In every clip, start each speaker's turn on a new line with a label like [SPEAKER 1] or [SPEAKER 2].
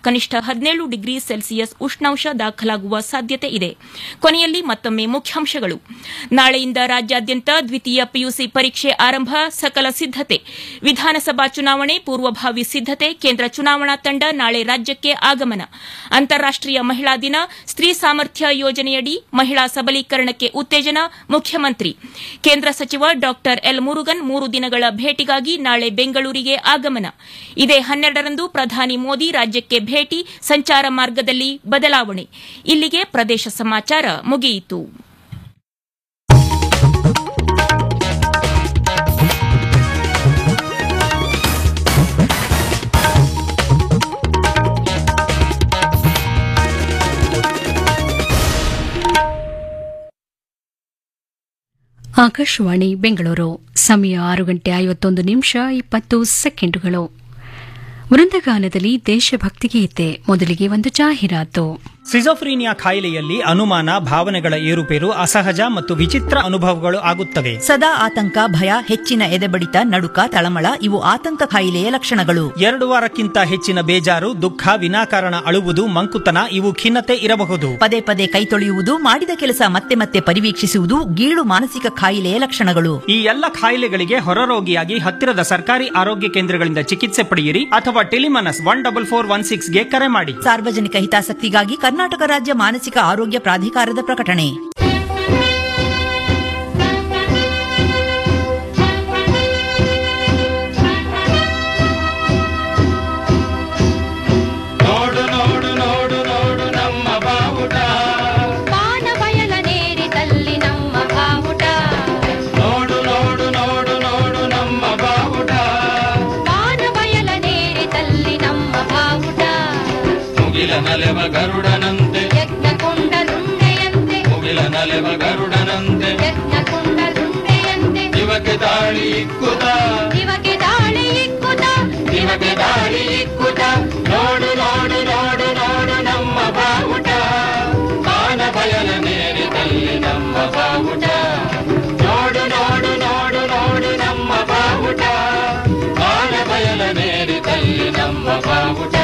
[SPEAKER 1] ಕನಿಷ್ಠ ಹದಿನೇಳು degree Celsius ಉಷ್ಣಾಂಶ ದಾಖಲಾಗುವ ಸಾಧ್ಯತೆ ಇದೆ ಕೊನೆಯಲ್ಲಿ ಮತ್ತೊಮ್ಮೆ ಮುಖ್ಯಾಂಶಗಳು ನಾಳೆಯಿಂದ ರಾಜ್ಯಾದ್ಯಂತ ದ್ವಿತೀಯ ಪಿಯುಸಿ ಪರೀಕ್ಷೆ ಆರಂಭ ಸಕಲ ಸಿದ್ದತೆ ವಿಧಾನಸಭಾ ಚುನಾವಣೆ ಪೂರ್ವಭಾವಿ ಸಿದ್ದತೆ ಕೇಂದ್ರ ಚುನಾವಣಾ ತಂಡ ನಾಳೆ ರಾಜ್ಯಕ್ಕೆ ಆಗಮನ ಅಂತಾರಾಷ್ಟೀಯ ಮಹಿಳಾ ದಿನ ಸ್ತ್ರೀ ಸಾಮರ್ಥ್ಯ ಯೋಜನೆಯಡಿ ಮಹಿಳಾ ಸಬಲೀಕರಣಕ್ಕೆ ಉತ್ತೇಜನ ಮುಖ್ಯಮಂತ್ರಿ ಕೇಂದ್ರ ಸಚಿವ ಡಾ ಎಲ್ ಮುರುಗನ್ ಮೂರು ದಿನಗಳ ಭೇಟಿಗಾಗಿ ನಾಳೆ ಬೆಂಗಳೂರಿಗೆ ಆಗಮನ ಇದೇ ಹನ್ನೆರಡರಂದು ಪ್ರಧಾನಿ ಮೋದಿ ರಾಜ್ಯಕ್ಕೆ ಭೇಟಿ ಸಂಚಾರ ಮಾರ್ಗದಲ್ಲಿ ಬದಲಾವಣೆ ಇಲ್ಲಿಗೆ ಪ್ರದೇಶ ಸಮಾಚಾರ ಮುಗಿಯಿತು
[SPEAKER 2] ಆಕಾಶವಾಣಿ ಬೆಂಗಳೂರು ಸಮಯ ಆರು ಗಂಟೆ ಐವತ್ತೊಂದು ನಿಮಿಷ ಇಪ್ಪತ್ತು ಸೆಕೆಂಡುಗಳು ವೃಂದಗಾನದಲ್ಲಿ ದೇಶಭಕ್ತಿ ಗೀತೆ ಮೊದಲಿಗೆ ಒಂದು ಜಾಹೀರಾತು
[SPEAKER 3] ಸಿಜೋಫ್ರೀನಿಯಾ ಕಾಯಿಲೆಯಲ್ಲಿ ಅನುಮಾನ ಭಾವನೆಗಳ ಏರುಪೇರು ಅಸಹಜ ಮತ್ತು ವಿಚಿತ್ರ ಅನುಭವಗಳು ಆಗುತ್ತವೆ
[SPEAKER 4] ಸದಾ ಆತಂಕ ಭಯ ಹೆಚ್ಚಿನ ಎದೆಬಡಿತ ನಡುಕ ತಳಮಳ ಇವು ಆತಂಕ ಕಾಯಿಲೆಯ ಲಕ್ಷಣಗಳು
[SPEAKER 3] ಎರಡು ವಾರಕ್ಕಿಂತ ಹೆಚ್ಚಿನ ಬೇಜಾರು ದುಃಖ ವಿನಾಕಾರಣ ಅಳುವುದು ಮಂಕುತನ ಇವು ಖಿನ್ನತೆ ಇರಬಹುದು
[SPEAKER 4] ಪದೇ ಪದೇ ಕೈ ತೊಳೆಯುವುದು ಮಾಡಿದ ಕೆಲಸ ಮತ್ತೆ ಮತ್ತೆ ಪರಿವೀಕ್ಷಿಸುವುದು ಗೀಳು ಮಾನಸಿಕ ಕಾಯಿಲೆಯ ಲಕ್ಷಣಗಳು
[SPEAKER 3] ಈ ಎಲ್ಲ ಕಾಯಿಲೆಗಳಿಗೆ ಹೊರರೋಗಿಯಾಗಿ ಹತ್ತಿರದ ಸರ್ಕಾರಿ ಆರೋಗ್ಯ ಕೇಂದ್ರಗಳಿಂದ ಚಿಕಿತ್ಸೆ ಪಡೆಯಿರಿ ಅಥವಾ Telemanas one double four one ಸಿಕ್ಸ್ಗೆ ಕರೆ ಮಾಡಿ
[SPEAKER 4] ಸಾರ್ವಜನಿಕ ಹಿತಾಸಕ್ತಿಗಾಗಿ ಕರ್ನಾಟಕ ರಾಜ್ಯ ಮಾನಸಿಕ ಆರೋಗ್ಯ ಪ್ರಾಧಿಕಾರದ ಪ್ರಕಟಣೆ
[SPEAKER 5] ನೋಡು ನೋಡು ನೋಡು ನೋಡು ನಮ್ಮ ಬಾವುಟ
[SPEAKER 6] ಬಾನಬಯಲ ನೇರಿದಲ್ಲಿ ನಮ್ಮ ಬಾವುಟ
[SPEAKER 5] ನೋಡು ನೋಡು ನೋಡು ನೋಡು ನಮ್ಮ ಬಾವುಟ
[SPEAKER 6] ಬಾನಬಯಲ ನೇರಿದಲ್ಲಿ ನಮ್ಮ ಬಾವುಟ
[SPEAKER 5] ಮುಗಿಲ ನಲೆವ ಗರುಡನಂತೆ
[SPEAKER 6] ಯಜ್ಞಕೊಂಡ ದುಂಡೆಯಂತೆ
[SPEAKER 5] ಮುಗಿಲ ನಲೆವ ಗರುಡನಂತೆ
[SPEAKER 6] ಯಜ್ಞಕೊಂಡ ದುಂಡೆಯಂತೆ
[SPEAKER 5] ಇವಕ್ಕೆ ದಾಳಿ ಇಕ್ಕುತ
[SPEAKER 6] ಇವಗೆ ದಾಳಿ ಇಕ್ಕುತ
[SPEAKER 5] ಇವಕ್ಕೆ ದಾಳಿ ಇಕ್ಕುತ ನೋಡು ನೋಡು ನೋಡು ನೋಡು ನಮ್ಮ ಬಾವುಟ ಬಾನ ಬಯಲ ನೇರಿದಲ್ಲಿ ನಮ್ಮ ಬಾವುಟ ನೋಡು ನೋಡು ನೋಡು ನೋಡು ನಮ್ಮ ಬಾವುಟ ಬಾನ ಬಯಲ ನೇರಿದಲ್ಲಿ ನಮ್ಮ ಬಾವುಟ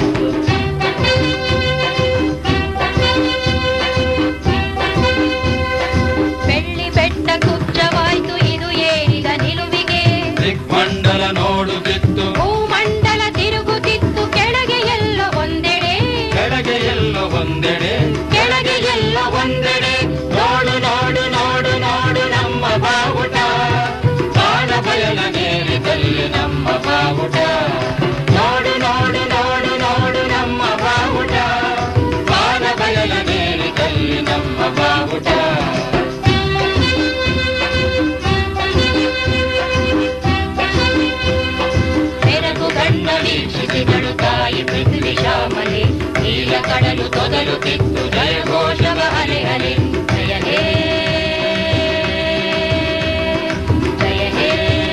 [SPEAKER 6] ಬೆಳ್ಳಿ ಬೆಟ್ಟ ಕುಬ್ಜವಾಯ್ತು ಇದು ಏರಿದ ನಿಲುವಿಗೆ
[SPEAKER 5] ದಿಗ್ಮಂಡಲ ನೋಡುತ್ತಿತ್ತು
[SPEAKER 6] ಭೂಮಂಡಲ ತಿರುಗುತ್ತಿತ್ತು ಕೆಳಗೆ ಎಲ್ಲ ಒಂದೆಡೆ
[SPEAKER 5] ಕೆಳಗೆ ಎಲ್ಲೋ ಒಂದೆಡೆ ಕೆಳಗೆ ಎಲ್ಲೋ ಒಂದೆಡೆ ನೋಡು ನೋಡು ನೋಡು ನೋಡು ನಮ್ಮ ಬಾವುಟ ಬಾಣ ಬಯಲ ನೇರಿದಲ್ಲಿ ನಮ್ಮ ಬಾವುಟ ನೋಡು ನೋಡು ನೋಡು ನೋಡು ನಮ್ಮ ಬಾವುಟ ಬಾಣ ಬಯಲ ನೇರಿದಲ್ಲಿ ನಮ್ಮ ಬಾವುಟ
[SPEAKER 6] ಬೆರಗು ಗಣ್ಣ ವೀಕ್ಷಿಸಿದಳು ತಾಯಿ ಪೃಥ್ವಿ ಶ್ಯಾಮಲೆ ನೀಲ ಕಡಲು ತೊದಲುತ್ತಿತ್ತು ಜಯ ಘೋಷವ ಅಲೆ ಅಲೆ ಜಯ ಹೇ ಜಯ ಹೇ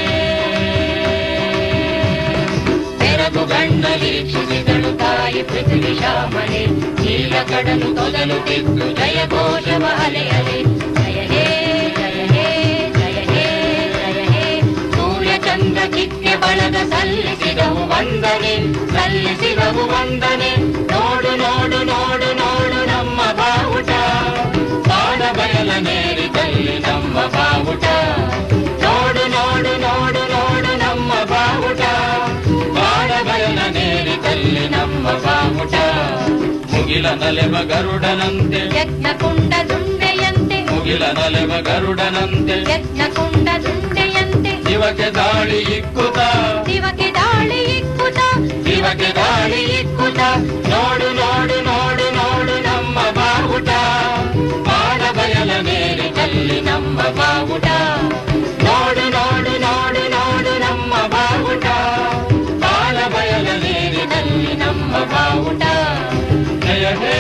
[SPEAKER 6] ಬೆರಗು ಗಣ್ಣ ವೀಕ್ಷಿಸಿದಳು ತಾಯಿ ಪೃಥ್ವಿ ಶ್ಯಾಮಲೆ ನೀಲ ಕಡಲು ತೊದಲುತ್ತಿತ್ತು ಜಯ ಘೋಷವ ಅಲೆ ಅಲೆ ಜಯ ಹೇ ಜಯ ಹೇ ಜಯ ಹೇ ಜಯ ಹೇ ಸೂರ್ಯ ಚಂದ್ರ ಕಿಕ್ಕೆ ಬಳಗ ಸಲ್ಲಿಸಿದವು ವಂದನೆ ಸಲ್ಲಿಸಿದವು ವಂದನೆ ನೋಡು ನೋಡು ನೋಡು ನೋಡು ನಮ್ಮ ಬಾವುಟ ಬಾಣ ಬಯಲ ನೇರಿದಲ್ಲಿ ನಮ್ಮ ಬಾವುಟ ನೋಡು ನೋಡು ನೋಡು ನೋಡು ನಮ್ಮ ಬಾವುಟ ಬಾಣ ಬಯಲ ನೇರಿದಲ್ಲಿ ನಮ್ಮ ಬಾವುಟ ಮುಗಿಲ ನಲೆವ ಗರುಡನಂತೆ ಯಜ್ಞಕುಂಡ ದುಂಡೆಯಂತೆ
[SPEAKER 5] ಮುಗಿಲ ನಲೆವ ಗರುಡನಂತೆ
[SPEAKER 6] ಯಜ್ಞಕುಂಡ ದುಂಡೆಯಂತೆ
[SPEAKER 5] ಇವಕ್ಕೆ ದಾಳಿ ಇಕ್ಕುತ
[SPEAKER 6] ಶಿವಗೆ ದಾಳಿ ಇಕ್ಕುತ
[SPEAKER 5] ಇವಕ್ಕೆ ದಾಳಿ ಇಕ್ಕುತ ನೋಡು ನೋಡು ನೋಡು ನೋಡು ನಮ್ಮ ಬಾವುಟ ಬಾಣ ಬಯಲ ನೇರಿದಲ್ಲಿ ನಮ್ಮ ಬಾವುಟ ನೋಡು ನೋಡು ನೋಡು ನೋಡು ನಮ್ಮ ಬಾವುಟ ಬಾಣ ಬಯಲ ನೇರಿದಲ್ಲಿ ನಮ್ಮ ಬಾವುಟ ಜಯ ಹೇ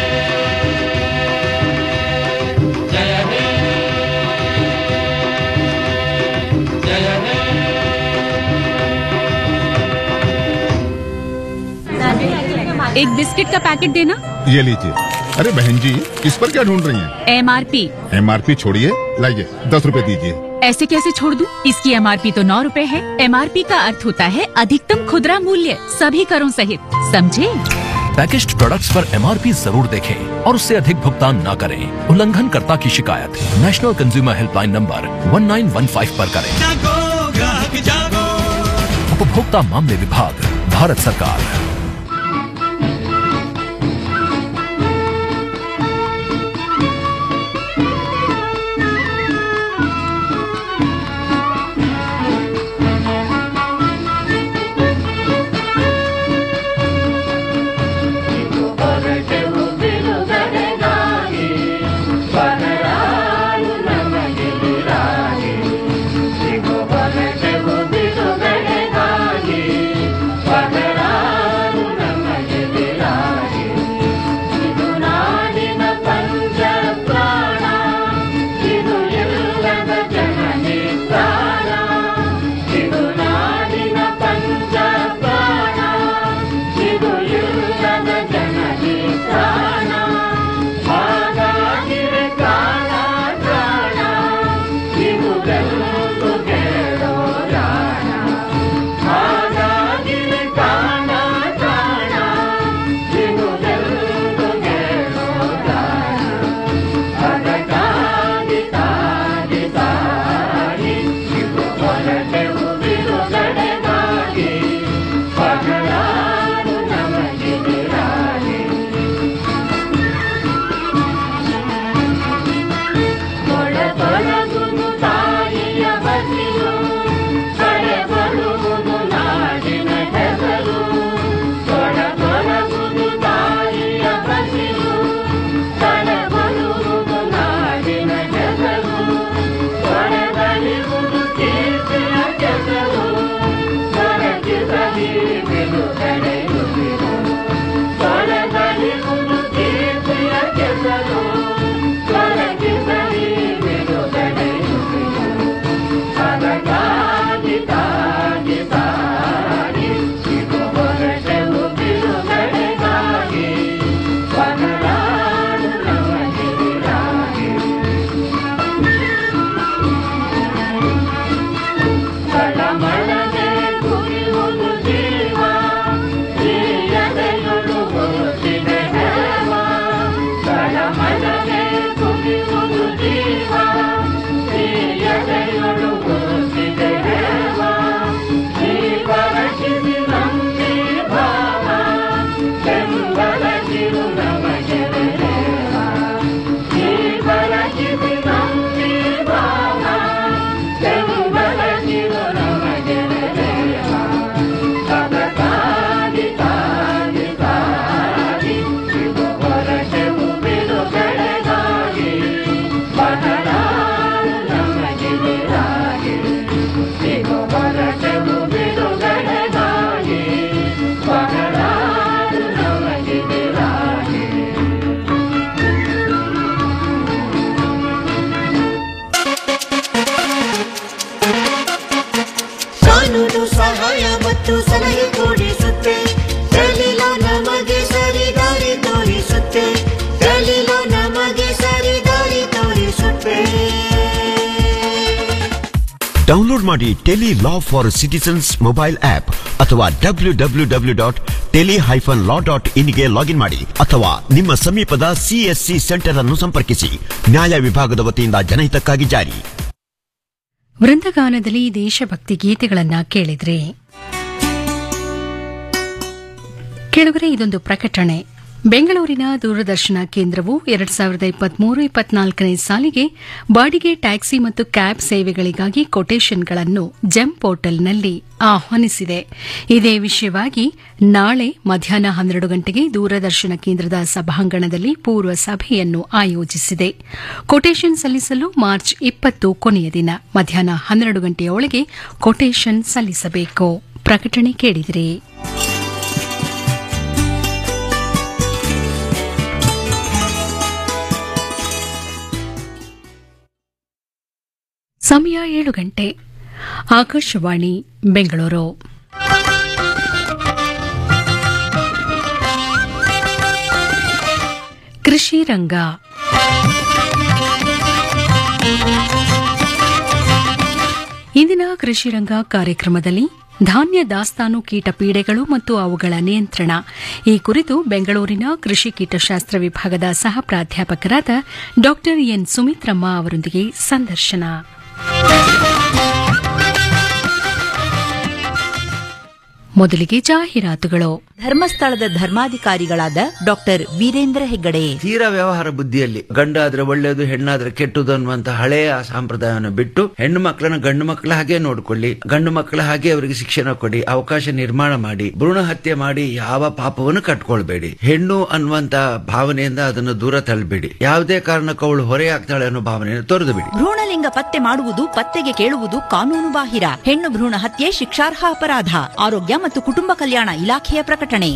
[SPEAKER 5] ಜಯ ಹೇ ಜಯ ಹೇ
[SPEAKER 7] एक बिस्किट का पैकेट देना
[SPEAKER 8] ये लीजिए अरे बहन जी इस पर क्या ढूंढ रही हैं?
[SPEAKER 7] एमआरपी
[SPEAKER 8] एमआरपी छोड़िए लाइए दस रुपए दीजिए
[SPEAKER 7] ऐसे कैसे छोड़ दूं? इसकी एमआरपी तो नौ रूपए है एमआरपी का अर्थ होता है अधिकतम खुदरा मूल्य सभी करों सहित समझे
[SPEAKER 9] पैकेज्ड प्रोडक्ट्स पर एमआरपी जरूर देखें और उससे अधिक भुगतान न करें उल्लंघनकर्ता की शिकायत नेशनल कंज्यूमर हेल्पलाइन नंबर 1915 पर करें उपभोक्ता मामले विभाग भारत सरकार
[SPEAKER 6] ಹೊರಟೆವು ಬಿಡುಗಡೆಗಾಗಿ ಪದರಾಳು ನಮಗಿರಾಗಿ ಸಿಗು ಹೊರಟೆವು ಬಿಡುಗಡೆಗಾಗಿ ಪದರಾಳು ನಮಗಿರಾಗಿ ಇದು ನಾಡಿನ ಪಂಚ ಪ್ರಾಣ ಇದು ಎಲ್ಲದ ಜನನಿ ಪ್ರಾಣ ಇದು ನಾಡಿನ ಪಂಚ ಪ್ರಾಣ ಇದು ಎಲ್ಲದ ಜನನಿ ಪ್ರಾಣ ಹಾಗಾಗಿರೆ ಕಾಣ ಪ್ರಾಣ ಇವುದೆಲ್ಲೂ ಕೇಳೋ ಜಾಣ ಹಾಗಾಗಿರೆ ಕಾಣ ಪ್ರಾಣ ಇವುದೆಲ್ಲೂ ಕೇಳೋ ಜಾಣ ಅದಕ್ಕಾಗಿ ತಾಗಿ ತಾಗಿ ಇದು ಹೊರಟೆವು ಬಿಡುಗಡೆಗಾಗಿ ಪಗಲಾರು ನಮಗಿರಾಗಿ ಒಳಗೊಳಗುದು ತಾಯಿಯ ಬಸಿರು ಕಡೆ ಬರುವುದು ನಾಡಿನ ಹೆಸರು ಒಳಗೊಳಗುದು ತಾಯಿಯ ಬಸಿರು ಕಡೆ ಬರುವುದು ನಾಡಿನ ಹೆಸರು ಹೊರಗಳಿರುವುದು ಕೀರ್ತಿಯ ಕೆಸರು ಹೊರಗಿರಲಿ ಬಿಡುಗಡೆಯುತ್ತಿರು ಹೊರಗಳಿರುವುದು ಕೀರ್ತಿಯ ಕೆಸರು ಹೊರಗಿರಲಿ ಬಿಡುಗಡೆಯುತ್ತಿರು ಅದಕ್ಕಾಗಿ ತಾಗಿ ತಾಗಿ ಇದು ಹೊರಟೆವು ಬಿಡುಗಡೆಗಾಗಿ ಪಗಲಾಡು ನಮಗಿರಾಗಿ ಕಳಮಳನೆ ಕುರಿಯುವುದು ಜೀವ ಈ ಎದೆಯೊಳು ಹೊರಟಿದೆ ಹೇಮ ಕಳಮಳನೆ ಕುರಿಯುವುದು ಜೀವ ಈ ಎದೆಯೊಳು ಹೊರಟಿದೆ ಹೇಮ ಈ ಪರಶಿಸಿ ನಂಬಿ ಭಾವ ಬೆಂಬಲಗಿರು ನಮಗೆ ದೇವ ಈ ಪರಶಿಸಿ ನಂಬಿ ಭಾವ ಬೆಂಬಲಗಿರು ನಮಗೆ ದೇವ ಅದಕ್ಕಾಗಿ ತಾಗಿ ತಾಗಿ ಇದು ಹೊರಟೆವು ಬಿಡುಗಡೆಗಾಗಿ ಬಹಳಾರು ನಮಗಿರಾಗಿ ಇದು ಹೊರಟೆವು ಬಿಡುಗಡೆಗಾಗಿ ಬಹಳಾರು ನಮಗಿರಾಗಿ
[SPEAKER 10] ಕಾನೂನು ಸಹಾಯ ಮತ್ತು ಸಲಹೆ ಕೊಡಿಸುತ್ತೆ ದಲಿಲು ನಮಗೆ ಸರಿದಾರಿ ತೋರಿಸುತ್ತೆ ದಲಿಲು ನಮಗೆ ಸರಿದಾರಿ ತೋರಿಸುತ್ತೆ
[SPEAKER 11] ಡೌನ್ಲೋಡ್ ಮಾಡಿ tele law for citizens mobile app ಅಥವಾ W W W dot tele hyphen law dot ಇನ್ಗೆ ಲಾಗಿನ್ ಮಾಡಿ ಅಥವಾ ನಿಮ್ಮ ಸಮೀಪದ ಸಿಎಸ್ಸಿ ಸೆಂಟರ್ ಅನ್ನು ಸಂಪರ್ಕಿಸಿ ನ್ಯಾಯ ವಿಭಾಗದ ವತಿಯಿಂದ ಜನಹಿತಕ್ಕಾಗಿ ಜಾರಿ
[SPEAKER 2] ವೃಂದಗಾನದಲ್ಲಿ ದೇಶಭಕ್ತಿ ಗೀತೆಗಳನ್ನ ಕೇಳಿದ್ರಿ ಕೆಳಗರೆ ಇದೊಂದು ಪ್ರಕಟಣೆ ಬೆಂಗಳೂರಿನ ದೂರದರ್ಶನ ಕೇಂದ್ರವು ಎರಡ್ ಸಾವಿರದ ಇಪ್ಪತ್ಮೂರು ಇಪ್ಪತ್ನಾಲ್ಕನೇ ಸಾಲಿಗೆ ಬಾಡಿಗೆ ಟ್ಯಾಕ್ಸಿ ಮತ್ತು ಕ್ಯಾಬ್ ಸೇವೆಗಳಿಗಾಗಿ ಕೊಟೇಶನ್ಗಳನ್ನು ಜೆಮ್ ಪೋರ್ಟಲ್ನಲ್ಲಿ ಆಹ್ವಾನಿಸಿದೆ ಇದೇ ವಿಷಯವಾಗಿ ನಾಳೆ ಮಧ್ಯಾಹ್ನ ಹನ್ನೆರಡು ಗಂಟೆಗೆ ದೂರದರ್ಶನ ಕೇಂದ್ರದ ಸಭಾಂಗಣದಲ್ಲಿ ಪೂರ್ವ ಸಭೆಯನ್ನು ಆಯೋಜಿಸಿದೆ ಕೊಟೇಶನ್ ಸಲ್ಲಿಸಲು ಮಾರ್ಚ್ ಇಪ್ಪತ್ತು ಕೊನೆಯ ದಿನ ಮಧ್ಯಾಹ್ನ ಹನ್ನೆರಡು ಗಂಟೆಯೊಳಗೆ ಕೊಟೇಶನ್ ಸಲ್ಲಿಸಬೇಕು ಪ್ರಕಟಣೆ ಕೇಳಿದಿರಿ ಸಮಯ ಏಳು ಗಂಟೆ ಆಕಾಶವಾಣಿ ಬೆಂಗಳೂರು ಕೃಷಿ ರಂಗ ಇಂದಿನ ಕೃಷಿ ರಂಗ ಕಾರ್ಯಕ್ರಮದಲ್ಲಿ ಧಾನ್ಯ ದಾಸ್ತಾನು ಕೀಟ ಪೀಡೆಗಳು ಮತ್ತು ಅವುಗಳ ನಿಯಂತ್ರಣ ಈ ಕುರಿತು ಬೆಂಗಳೂರಿನ ಕೃಷಿ ಕೀಟಶಾಸ್ತ್ರ ವಿಭಾಗದ ಸಹ ಪ್ರಾಧ್ಯಾಪಕರಾದ ಡಾ ಎನ್ ಸುಮಿತ್ರಮ್ಮ ಅವರೊಂದಿಗೆ ಸಂದರ್ಶನ ಮೊದಲಿಗೆ ಜಾಹೀರಾತುಗಳು
[SPEAKER 4] ಧರ್ಮಸ್ಥಳದ ಧರ್ಮಾಧಿಕಾರಿಗಳಾದ ಡಾಕ್ಟರ್ ವೀರೇಂದ್ರ ಹೆಗ್ಗಡೆ
[SPEAKER 12] ತೀರಾ ವ್ಯವಹಾರ ಬುದ್ಧಿಯಲ್ಲಿ ಗಂಡಾದ್ರೆ ಒಳ್ಳೆಯದು ಹೆಣ್ಣಾದ್ರೆ ಕೆಟ್ಟದು ಅನ್ನುವಂತ ಹಳೆಯ ಸಂಪ್ರದಾಯವನ್ನು ಬಿಟ್ಟು ಹೆಣ್ಣು ಮಕ್ಕಳನ್ನ ಗಂಡು ಮಕ್ಕಳ ಹಾಗೆ ನೋಡ್ಕೊಳ್ಳಿ ಗಂಡು ಮಕ್ಕಳ ಹಾಗೆ ಅವರಿಗೆ ಶಿಕ್ಷಣ ಕೊಡಿ ಅವಕಾಶ ನಿರ್ಮಾಣ ಮಾಡಿ ಭ್ರೂಣ ಹತ್ಯೆ ಮಾಡಿ ಯಾವ ಪಾಪವನ್ನು ಕಟ್ಕೊಳ್ಬೇಡಿ ಹೆಣ್ಣು ಅನ್ನುವಂತ ಭಾವನೆಯಿಂದ ಅದನ್ನು ದೂರ ತಳ್ಳಬೇಡಿ ಯಾವುದೇ ಕಾರಣಕ್ಕೂ ಅವಳು ಹೊರೆಯಾಗ್ತಾಳೆ ಅನ್ನೋ ಭಾವನೆಯನ್ನು ತೊರೆದು ಬಿಡಿ
[SPEAKER 4] ಭ್ರೂಣಲಿಂಗ ಪತ್ತೆ ಮಾಡುವುದು ಪತ್ತೆಗೆ ಕೇಳುವುದು ಕಾನೂನು ಬಾಹಿರ ಹೆಣ್ಣು ಭ್ರೂಣ ಹತ್ಯೆ ಶಿಕ್ಷಾರ್ಹ ಅಪರಾಧ ಆರೋಗ್ಯ ಮತ್ತು ಕುಟುಂಬ ಕಲ್ಯಾಣ ಇಲಾಖೆಯ ಪ್ರಕಟಣೆ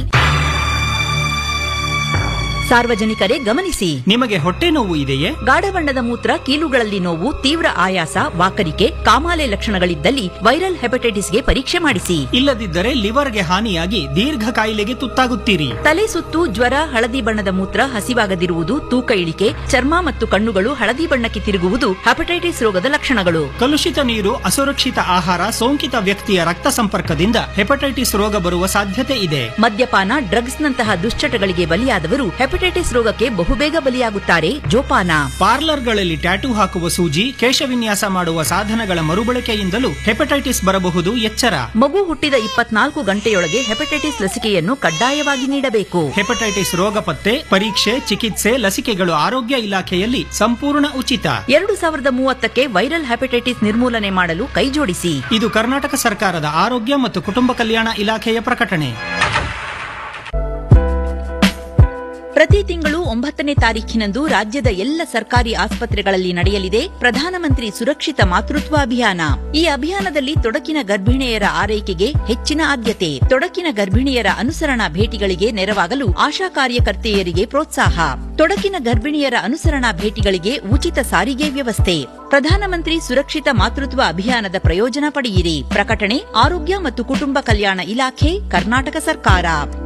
[SPEAKER 4] ಸಾರ್ವಜನಿಕರೇ ಗಮನಿಸಿ
[SPEAKER 3] ನಿಮಗೆ ಹೊಟ್ಟೆ ನೋವು ಇದೆಯೇ
[SPEAKER 4] ಗಾಢ ಬಣ್ಣದ ಮೂತ್ರ ಕೀಲುಗಳಲ್ಲಿ ನೋವು ತೀವ್ರ ಆಯಾಸ ವಾಕರಿಕೆ ಕಾಮಾಲೆ ಲಕ್ಷಣಗಳಿದ್ದಲ್ಲಿ ವೈರಲ್ ಹೆಪಟೈಟಿಸ್ಗೆ ಪರೀಕ್ಷೆ ಮಾಡಿಸಿ
[SPEAKER 3] ಇಲ್ಲದಿದ್ದರೆ ಲಿವರ್ಗೆ ಹಾನಿಯಾಗಿ ದೀರ್ಘ ಕಾಯಿಲೆಗೆ ತುತ್ತಾಗುತ್ತೀರಿ
[SPEAKER 4] ತಲೆ ಸುತ್ತು ಜ್ವರ ಹಳದಿ ಬಣ್ಣದ ಮೂತ್ರ ಹಸಿವಾಗದಿರುವುದು ತೂಕ ಇಳಿಕೆ ಚರ್ಮ ಮತ್ತು ಕಣ್ಣುಗಳು ಹಳದಿ ಬಣ್ಣಕ್ಕೆ ತಿರುಗುವುದು ಹೆಪಟೈಟಿಸ್ ರೋಗದ ಲಕ್ಷಣಗಳು
[SPEAKER 3] ಕಲುಷಿತ ನೀರು ಅಸುರಕ್ಷಿತ ಆಹಾರ ಸೋಂಕಿತ ವ್ಯಕ್ತಿಯ ರಕ್ತ ಸಂಪರ್ಕದಿಂದ ಹೆಪಟೈಟಿಸ್ ರೋಗ ಬರುವ ಸಾಧ್ಯತೆ ಇದೆ
[SPEAKER 4] ಮದ್ಯಪಾನ ಡ್ರಗ್ಸ್ ನಂತಹ ದುಶ್ಚಟಗಳಿಗೆ ಬಲಿಯಾದವರು ಹೆಪಟೈಟಿಸ್ ರೋಗಕ್ಕೆ ಬಹುಬೇಗ ಬಲಿಯಾಗುತ್ತಾರೆ ಜೋಪಾನ
[SPEAKER 3] ಪಾರ್ಲರ್ಗಳಲ್ಲಿ ಟ್ಯಾಟೂ ಹಾಕುವ ಸೂಜಿ ಕೇಶವಿನ್ಯಾಸ ಮಾಡುವ ಸಾಧನಗಳ ಮರುಬಳಕೆಯಿಂದಲೂ ಹೆಪಟೈಟಿಸ್ ಬರಬಹುದು ಎಚ್ಚರ
[SPEAKER 4] ಮಗು ಹುಟ್ಟಿದ ಇಪ್ಪತ್ನಾಲ್ಕು ಗಂಟೆಯೊಳಗೆ ಹೆಪಟೈಟಿಸ್ ಲಸಿಕೆಯನ್ನು ಕಡ್ಡಾಯವಾಗಿ ನೀಡಬೇಕು
[SPEAKER 3] ಹೆಪಟೈಟಿಸ್ ರೋಗ ಪತ್ತೆ ಪರೀಕ್ಷೆ ಚಿಕಿತ್ಸೆ ಲಸಿಕೆಗಳು ಆರೋಗ್ಯ ಇಲಾಖೆಯಲ್ಲಿ ಸಂಪೂರ್ಣ ಉಚಿತ
[SPEAKER 4] ಎರಡು ಸಾವಿರದ ಮೂವತ್ತಕ್ಕೆ ವೈರಲ್ ಹೆಪಟೈಟಿಸ್ ನಿರ್ಮೂಲನೆ ಮಾಡಲು ಕೈಜೋಡಿಸಿ
[SPEAKER 3] ಇದು ಕರ್ನಾಟಕ ಸರ್ಕಾರದ ಆರೋಗ್ಯ ಮತ್ತು ಕುಟುಂಬ ಕಲ್ಯಾಣ ಇಲಾಖೆಯ ಪ್ರಕಟಣೆ
[SPEAKER 4] ಪ್ರತಿ ತಿಂಗಳು ಒಂಬತ್ತನೇ ತಾರೀಖಿನಂದು ರಾಜ್ಯದ ಎಲ್ಲ ಸರ್ಕಾರಿ ಆಸ್ಪತ್ರೆಗಳಲ್ಲಿ ನಡೆಯಲಿದೆ ಪ್ರಧಾನಮಂತ್ರಿ ಸುರಕ್ಷಿತ ಮಾತೃತ್ವ ಅಭಿಯಾನ ಈ ಅಭಿಯಾನದಲ್ಲಿ ತೊಡಕಿನ ಗರ್ಭಿಣಿಯರ ಆರೈಕೆಗೆ ಹೆಚ್ಚಿನ ಆದ್ಯತೆ ತೊಡಕಿನ ಗರ್ಭಿಣಿಯರ ಅನುಸರಣಾ ಭೇಟಿಗಳಿಗೆ ನೆರವಾಗಲು ಆಶಾ ಕಾರ್ಯಕರ್ತೆಯರಿಗೆ ಪ್ರೋತ್ಸಾಹ ತೊಡಕಿನ ಗರ್ಭಿಣಿಯರ ಅನುಸರಣಾ ಭೇಟಿಗಳಿಗೆ ಉಚಿತ ಸಾರಿಗೆ ವ್ಯವಸ್ಥೆ ಪ್ರಧಾನಮಂತ್ರಿ ಸುರಕ್ಷಿತ ಮಾತೃತ್ವ ಅಭಿಯಾನದ ಪ್ರಯೋಜನ ಪಡೆಯಿರಿ ಪ್ರಕಟಣೆ ಆರೋಗ್ಯ ಮತ್ತು ಕುಟುಂಬ ಕಲ್ಯಾಣ ಇಲಾಖೆ ಕರ್ನಾಟಕ ಸರ್ಕಾರ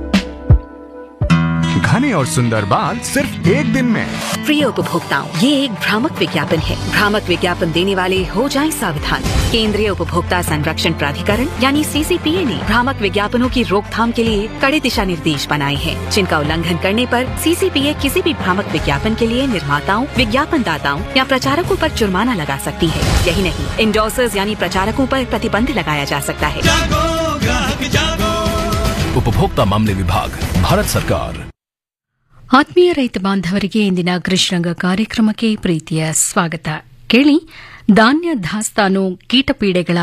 [SPEAKER 13] घने और सुंदर बाल सिर्फ एक दिन में
[SPEAKER 14] प्रिय उपभोक्ताओं ये एक भ्रामक विज्ञापन है भ्रामक विज्ञापन देने वाले हो जाएं सावधान केंद्रीय उपभोक्ता संरक्षण प्राधिकरण यानी सीसीपीए ने भ्रामक विज्ञापनों की रोकथाम के लिए कड़े दिशा निर्देश बनाए हैं जिनका उल्लंघन करने पर सीसीपीए किसी भी भ्रामक विज्ञापन के लिए निर्माताओं विज्ञापन दाताओं या प्रचारकों पर जुर्माना लगा सकती है यही नहीं इंडोसर्स यानी प्रचारकों पर प्रतिबंध लगाया जा सकता है
[SPEAKER 9] उपभोक्ता मामले विभाग भारत सरकार
[SPEAKER 2] ಆತ್ಮೀಯ ರೈತ ಬಾಂಧವರಿಗೆ ಇಂದಿನ ಕೃಷಿರಂಗ ಕಾರ್ಯಕ್ರಮಕ್ಕೆ ಪ್ರೀತಿಯ ಸ್ವಾಗತ ಕೇಳಿ ಧಾನ್ಯ ದಾಸ್ತಾನು ಕೀಟಪೀಡೆಗಳ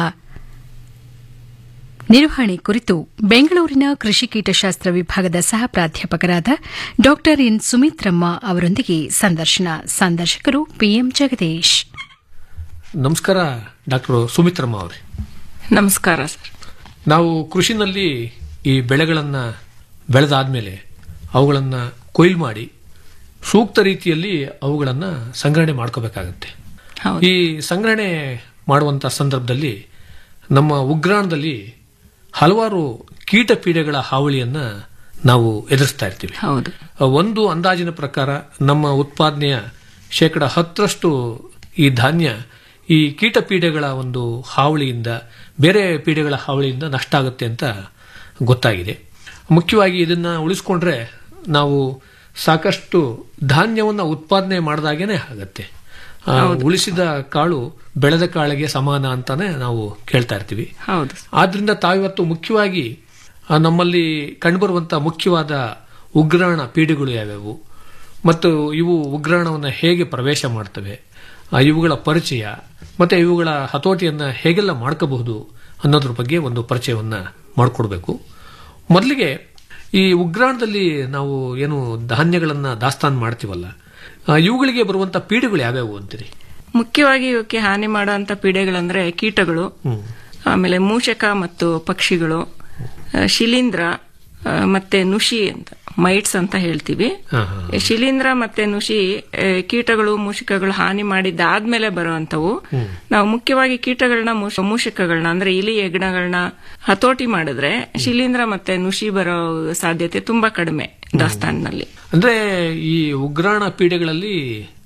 [SPEAKER 2] ನಿರ್ವಹಣೆ ಕುರಿತು ಬೆಂಗಳೂರಿನ ಕೃಷಿ ಕೀಟಶಾಸ್ತ್ರ ವಿಭಾಗದ ಸಹ ಪ್ರಾಧ್ಯಾಪಕರಾದ ಡಾ ಎನ್ ಸುಮಿತ್ರಮ್ಮ ಅವರೊಂದಿಗೆ ಸಂದರ್ಶನ ಸಂದರ್ಶಕರು ಪಿಎಂ ಜಗದೀಶ್
[SPEAKER 15] ನಮಸ್ಕಾರ ಡಾಕ್ಟರ್ ಸುಮಿತ್ರಮ್ಮ ಅವರೇ
[SPEAKER 16] ನಮಸ್ಕಾರ ಸರ್
[SPEAKER 15] ನಾವು ಕೃಷಿನಲ್ಲಿ ಈ ಬೆಳೆಗಳನ್ನ ಬೆಳೆದಾದ್ಮೇಲೆ ಅವುಗಳನ್ನ ಕೊಯ್ಲು ಮಾಡಿ ಸೂಕ್ತ ರೀತಿಯಲ್ಲಿ ಅವುಗಳನ್ನ ಸಂಗ್ರಹಣೆ ಮಾಡ್ಕೋಬೇಕಾಗತ್ತೆ ಈ ಸಂಗ್ರಹಣೆ ಮಾಡುವಂತ ಸಂದರ್ಭದಲ್ಲಿ ನಮ್ಮ ಉಗ್ರಾಣದಲ್ಲಿ ಹಲವಾರು ಕೀಟ ಪೀಡೆಗಳ ಹಾವಳಿಯನ್ನ ನಾವು ಎದುರಿಸ್ತಾ ಇರ್ತೀವಿ
[SPEAKER 16] ಹೌದು
[SPEAKER 15] ಒಂದು ಅಂದಾಜಿನ ಪ್ರಕಾರ ನಮ್ಮ ಉತ್ಪಾದನೆಯ ಶೇಕಡ ಹತ್ತರಷ್ಟು ಈ ಧಾನ್ಯ ಈ ಕೀಟ ಪೀಡೆಗಳ ಒಂದು ಹಾವಳಿಯಿಂದ ಬೇರೆ ಪೀಡೆಗಳ ಹಾವಳಿಯಿಂದ ನಷ್ಟ ಆಗುತ್ತೆ ಅಂತ ಗೊತ್ತಾಗಿದೆ ಮುಖ್ಯವಾಗಿ ಇದನ್ನ ಉಳಿಸ್ಕೊಂಡ್ರೆ ನಾವು ಸಾಕಷ್ಟು ಧಾನ್ಯವನ್ನ ಉತ್ಪಾದನೆ ಮಾಡಿದಾಗೇನೆ ಆಗತ್ತೆ ಆ, ಉಳಿಸಿದ ಕಾಳು ಬೆಳೆದ ಕಾಳಿಗೆ ಸಮಾನ ಅಂತಾನೆ ನಾವು ಕೇಳ್ತಾ ಇರ್ತೀವಿ
[SPEAKER 16] ಹೌದು
[SPEAKER 15] ಆದ್ರಿಂದ ತಾವಿವತ್ತು ಮುಖ್ಯವಾಗಿ ಆ, ನಮ್ಮಲ್ಲಿ ಕಂಡುಬರುವಂತಹ ಮುಖ್ಯವಾದ ಉಗ್ರಾಣ ಪೀಡೆಗಳು ಯಾವ್ಯಾವು ಮತ್ತು ಇವು ಉಗ್ರಾಣವನ್ನು ಹೇಗೆ ಪ್ರವೇಶ ಮಾಡ್ತವೆ ಆ, ಇವುಗಳ ಪರಿಚಯ ಮತ್ತೆ ಇವುಗಳ ಹತೋಟಿಯನ್ನ ಹೇಗೆಲ್ಲ ಮಾಡ್ಕೋಬಹುದು ಅನ್ನೋದ್ರ ಬಗ್ಗೆ ಒಂದು ಪರಿಚಯವನ್ನ ಮಾಡಿಕೊಡ್ಬೇಕು ಮೊದಲಿಗೆ ಈ ಉಗ್ರಾಣದಲ್ಲಿ ನಾವು ಏನು ಧಾನ್ಯಗಳನ್ನ ದಾಸ್ತಾನು ಮಾಡ್ತೀವಲ್ಲ ಆ, ಇವುಗಳಿಗೆ ಬರುವಂತ ಪೀಡೆಗಳು ಯಾವ್ಯಾವು ಅಂತೀರಿ
[SPEAKER 16] ಮುಖ್ಯವಾಗಿ ಇವಕ್ಕೆ ಹಾನಿ ಮಾಡುವಂತ ಪೀಡೆಗಳಂದ್ರೆ ಕೀಟಗಳು ಆಮೇಲೆ ಮೂಷಕ ಮತ್ತು ಪಕ್ಷಿಗಳು ಆ, ಶಿಲೀಂಧ್ರ ಆ, ಮತ್ತೆ ನುಷಿ ಅಂತ ಮೈಟ್ಸ್ ಅಂತ ಹೇಳ್ತೀವಿ ಈ ಶಿಲೀಂಧ್ರ ಮತ್ತೆ ನುಷಿ ಆ, ಕೀಟಗಳು ಮೂಷಿಕಗಳು ಹಾನಿ ಮಾಡಿದ್ದಾದ್ಮೇಲೆ ಬರುವಂತವು ನಾವು ಮುಖ್ಯವಾಗಿ ಕೀಟಗಳನ್ನ ಮೂಷ- ಮೂಷಿಕಗಳನ್ನ ಅಂದ್ರೆ ಇಲಿ ಹೆಗ್ಣಗಳನ್ನ ಹತೋಟಿ ಮಾಡಿದ್ರೆ ಶಿಲೀಂಧ್ರ ಮತ್ತೆ ನುಷಿ ಬರೋ ಸಾಧ್ಯತೆ ತುಂಬಾ ಕಡಿಮೆ ದಾಸ್ತಾನಿನಲ್ಲಿ
[SPEAKER 15] ಅಂದ್ರೆ ಈ ಉಗ್ರಾಣ ಪೀಡೆಗಳಲ್ಲಿ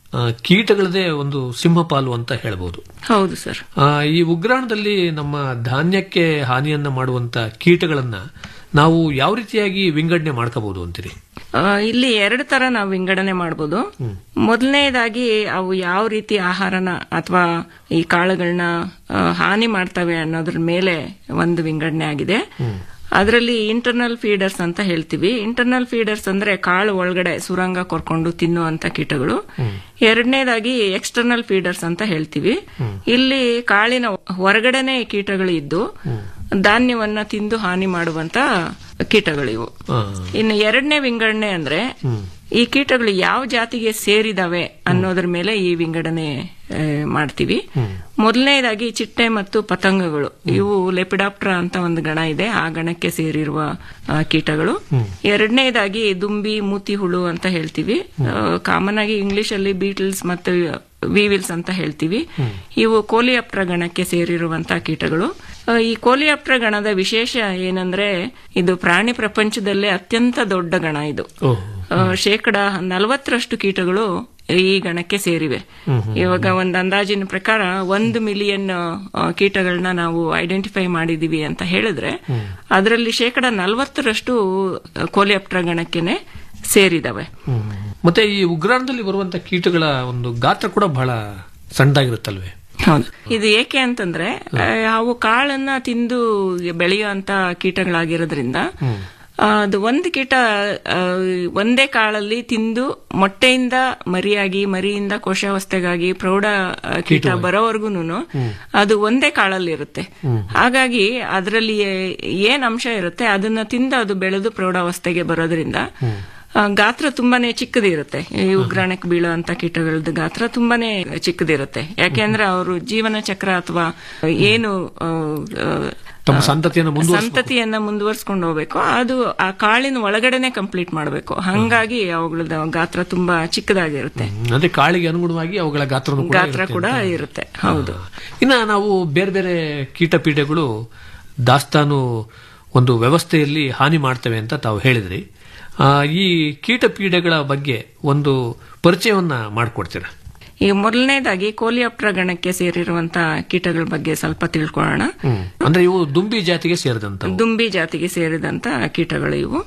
[SPEAKER 15] ಆ, ಕೀಟಗಳದೇ ಒಂದು ಸಿಂಹಪಾಲು ಅಂತ ಹೇಳ್ಬೋದು
[SPEAKER 16] ಹೌದು ಸರ್
[SPEAKER 15] ಆ, ಈ ಉಗ್ರಾಣದಲ್ಲಿ ನಮ್ಮ ಧಾನ್ಯಕ್ಕೆ ಹಾನಿಯನ್ನ ಮಾಡುವಂತ ಕೀಟಗಳನ್ನ ನಾವು ಯಾವ ರೀತಿಯಾಗಿ ವಿಂಗಡಣೆ ಮಾಡ್ಕೋಬಹುದು ಅಂತೀರಿ
[SPEAKER 16] ಆ, ಇಲ್ಲಿ ಎರಡು ತರ ನಾವು ವಿಂಗಡಣೆ ಮಾಡಬಹುದು ಮೊದಲನೇದಾಗಿ ಅವು ಯಾವ ರೀತಿ ಆಹಾರನ ಅಥವಾ ಈ ಕಾಳುಗಳನ್ನ ಆ, ಹಾನಿ ಮಾಡ್ತವೆ ಅನ್ನೋದ್ರ ಮೇಲೆ ಒಂದು ವಿಂಗಡಣೆ ಆಗಿದೆ ಅದರಲ್ಲಿ ಇಂಟರ್ನಲ್ ಫೀಡರ್ಸ್ ಅಂತ ಹೇಳ್ತೀವಿ ಇಂಟರ್ನಲ್ ಫೀಡರ್ಸ್ ಅಂದ್ರೆ ಕಾಳು ಒಳಗಡೆ ಸುರಂಗ ಕೊರ್ಕೊಂಡು ತಿನ್ನುವಂತ ಕೀಟಗಳು ಎರಡನೇದಾಗಿ ಎಕ್ಸ್ಟರ್ನಲ್ ಫೀಡರ್ಸ್ ಅಂತ ಹೇಳ್ತೀವಿ ಇಲ್ಲಿ ಕಾಳಿನ ಹೊರಗಡೆನೆ ಕೀಟಗಳು ಇದ್ದು ಧಾನ್ಯವನ್ನ ತಿಂದು ಹಾನಿ ಮಾಡುವಂತ ಕೀಟಗಳಿವು ಇನ್ನು ಎರಡನೇ ವಿಂಗಡಣೆ ಅಂದ್ರೆ ಈ ಕೀಟಗಳು ಯಾವ ಜಾತಿಗೆ ಸೇರಿದಾವೆ ಅನ್ನೋದ್ರ ಮೇಲೆ ಈ ವಿಂಗಡಣೆ ಆ, ಮಾಡ್ತೀವಿ ಮೊದಲನೇದಾಗಿ ಚಿಟ್ಟೆ ಮತ್ತು ಪತಂಗಗಳು ಇವು ಲೆಪಿಡಾಪ್ಟ್ರಾ ಅಂತ ಒಂದು ಗಣ ಇದೆ ಆ ಗಣಕ್ಕೆ ಸೇರಿರುವ ಆ, ಕೀಟಗಳು ಎರಡನೇದಾಗಿ ದುಂಬಿ ಮೂತಿ ಹುಳು ಅಂತ ಹೇಳ್ತೀವಿ ಕಾಮನ್ ಆಗಿ ಇಂಗ್ಲಿಷ್ ಅಲ್ಲಿ ಬೀಟಲ್ಸ್ ಮತ್ತು ವಿವಿಲ್ಸ್ ಅಂತ ಹೇಳ್ತೀವಿ ಇವು ಕೋಲಿಯಾಪ್ಟ್ರ ಗಣಕ್ಕೆ ಸೇರಿರುವಂತಹ ಕೀಟಗಳು ಆ, ಈ ಕೋಲಿಯಾಪ್ಟ್ರ ಗಣದ ವಿಶೇಷ ಏನಂದ್ರೆ ಇದು ಪ್ರಾಣಿ ಪ್ರಪಂಚದಲ್ಲೇ ಅತ್ಯಂತ ದೊಡ್ಡ ಗಣ ಇದು ಆ, ಶೇಕಡ ನಲವತ್ತರಷ್ಟು ಕೀಟಗಳು ಈ ಗಣಕ್ಕೆ ಸೇರಿವೆ ಇವಾಗ ಒಂದು ಅಂದಾಜಿನ ಪ್ರಕಾರ ಒಂದು ಮಿಲಿಯನ್ ಕೀಟಗಳನ್ನ ನಾವು ಐಡೆಂಟಿಫೈ ಮಾಡಿದೀವಿ ಅಂತ ಹೇಳಿದ್ರೆ ಅದರಲ್ಲಿ ಶೇಕಡ ನಲವತ್ತರಷ್ಟು ಕೋಲಿಯಾಪ್ಟ್ರ ಗಣಕ್ಕೆನೆ ಸೇರಿದವೆ
[SPEAKER 15] ಮತ್ತೆ ಈ ಉಗ್ರಾಣದಲ್ಲಿ ಬರುವಂತ ಕೀಟಗಳ ಒಂದು ಗಾತ್ರ ಕೂಡ ಬಹಳ ಸಣ್ಣದಾಗಿರುತ್ತಲ್ವೇ
[SPEAKER 16] ಹೌದು ಇದು ಏಕೆ ಅಂತಂದ್ರೆ ಆ, ಅವು ಕಾಳನ್ನ ತಿಂದು ಬೆಳೆಯುವಂತ ಕೀಟಗಳಾಗಿರೋದ್ರಿಂದ ಆ, ಅದು ಒಂದು ಕೀಟ ಆ, ಒಂದೇ ಕಾಳಲ್ಲಿ ತಿಂದು ಮೊಟ್ಟೆಯಿಂದ ಮರಿಯಾಗಿ ಮರಿಯಿಂದ ಕೋಶಾವಸ್ಥೆಗಾಗಿ ಪ್ರೌಢ ಆ, ಕೀಟ ಬರೋವರೆಗೂನು ಅದು ಒಂದೇ ಕಾಳಲ್ಲಿ ಇರುತ್ತೆ ಹಾಗಾಗಿ ಅದರಲ್ಲಿ ಏನ್ ಅಂಶ ಇರುತ್ತೆ ಅದನ್ನ ತಿಂದು ಅದು ಬೆಳೆದು ಪ್ರೌಢಾವಸ್ಥೆಗೆ ಬರೋದ್ರಿಂದ ಆ, ಗಾತ್ರ ತುಂಬಾನೇ ಚಿಕ್ಕದಿರುತ್ತೆ ಈ ಉಗ್ರಾಣಕ್ಕೆ ಬೀಳುವಂತ ಕೀಟಗಳದ್ದು ಗಾತ್ರ ತುಂಬಾನೇ ಚಿಕ್ಕದಿರುತ್ತೆ ಯಾಕೆಂದ್ರೆ ಅವರು ಜೀವನ ಚಕ್ರ ಅಥವಾ ಏನು ಆ, ಆ,
[SPEAKER 15] ತಮ್ಮ ಸಂತತಿಯನ್ನು ಮುಂದುವರಿಸ
[SPEAKER 16] ಸಂತತಿಯನ್ನ ಮುಂದುವರ್ಸ್ಕೊಂಡು ಹೋಗ್ಬೇಕು ಅದು ಆ ಕಾಳಿನ ಒಳಗಡೆನೆ ಕಂಪ್ಲೀಟ್ ಮಾಡಬೇಕು ಹಂಗಾಗಿ ಅವುಗಳದ ಗಾತ್ರ ತುಂಬಾ ಚಿಕ್ಕದಾಗಿರುತ್ತೆ
[SPEAKER 15] ಅಂದ್ರೆ ಕಾಳಿಗೆ ಅನುಗುಣವಾಗಿ ಅವುಗಳ ಗಾತ್ರ
[SPEAKER 16] ಗಾತ್ರ ಕೂಡ ಇರುತ್ತೆ ಹೌದು
[SPEAKER 15] ಇನ್ನ ನಾವು ಬೇರೆ ಬೇರೆ ಕೀಟ ಪೀಡೆಗಳು ದಾಸ್ತಾನು ಒಂದು ವ್ಯವಸ್ಥೆಯಲ್ಲಿ ಹಾನಿ ಮಾಡ್ತವೆ ಅಂತ ತಾವು ಹೇಳಿದ್ರಿ ಆ, ಈ ಕೀಟ ಪೀಡೆಗಳ ಬಗ್ಗೆ ಒಂದು ಪರಿಚಯವನ್ನ ಮಾಡಿಕೊಡ್ತೀರಾ
[SPEAKER 16] ಈಗ ಮೊದಲನೇದಾಗಿ ಕೋಲಿಯಾಪ್ಟ್ರ ಗಣಕ್ಕೆ ಸೇರಿರುವಂತ ಕೀಟಗಳ ಬಗ್ಗೆ ಸ್ವಲ್ಪ ತಿಳ್ಕೊಳ್ಳೋಣ
[SPEAKER 15] ಅಂದ್ರೆ ಇವು ದುಂಬಿ ಜಾತಿಗೆ ಸೇರಿದಂತ
[SPEAKER 16] ದುಂಬಿ ಜಾತಿಗೆ ಸೇರಿದಂತ ಕೀಟಗಳು ಇವು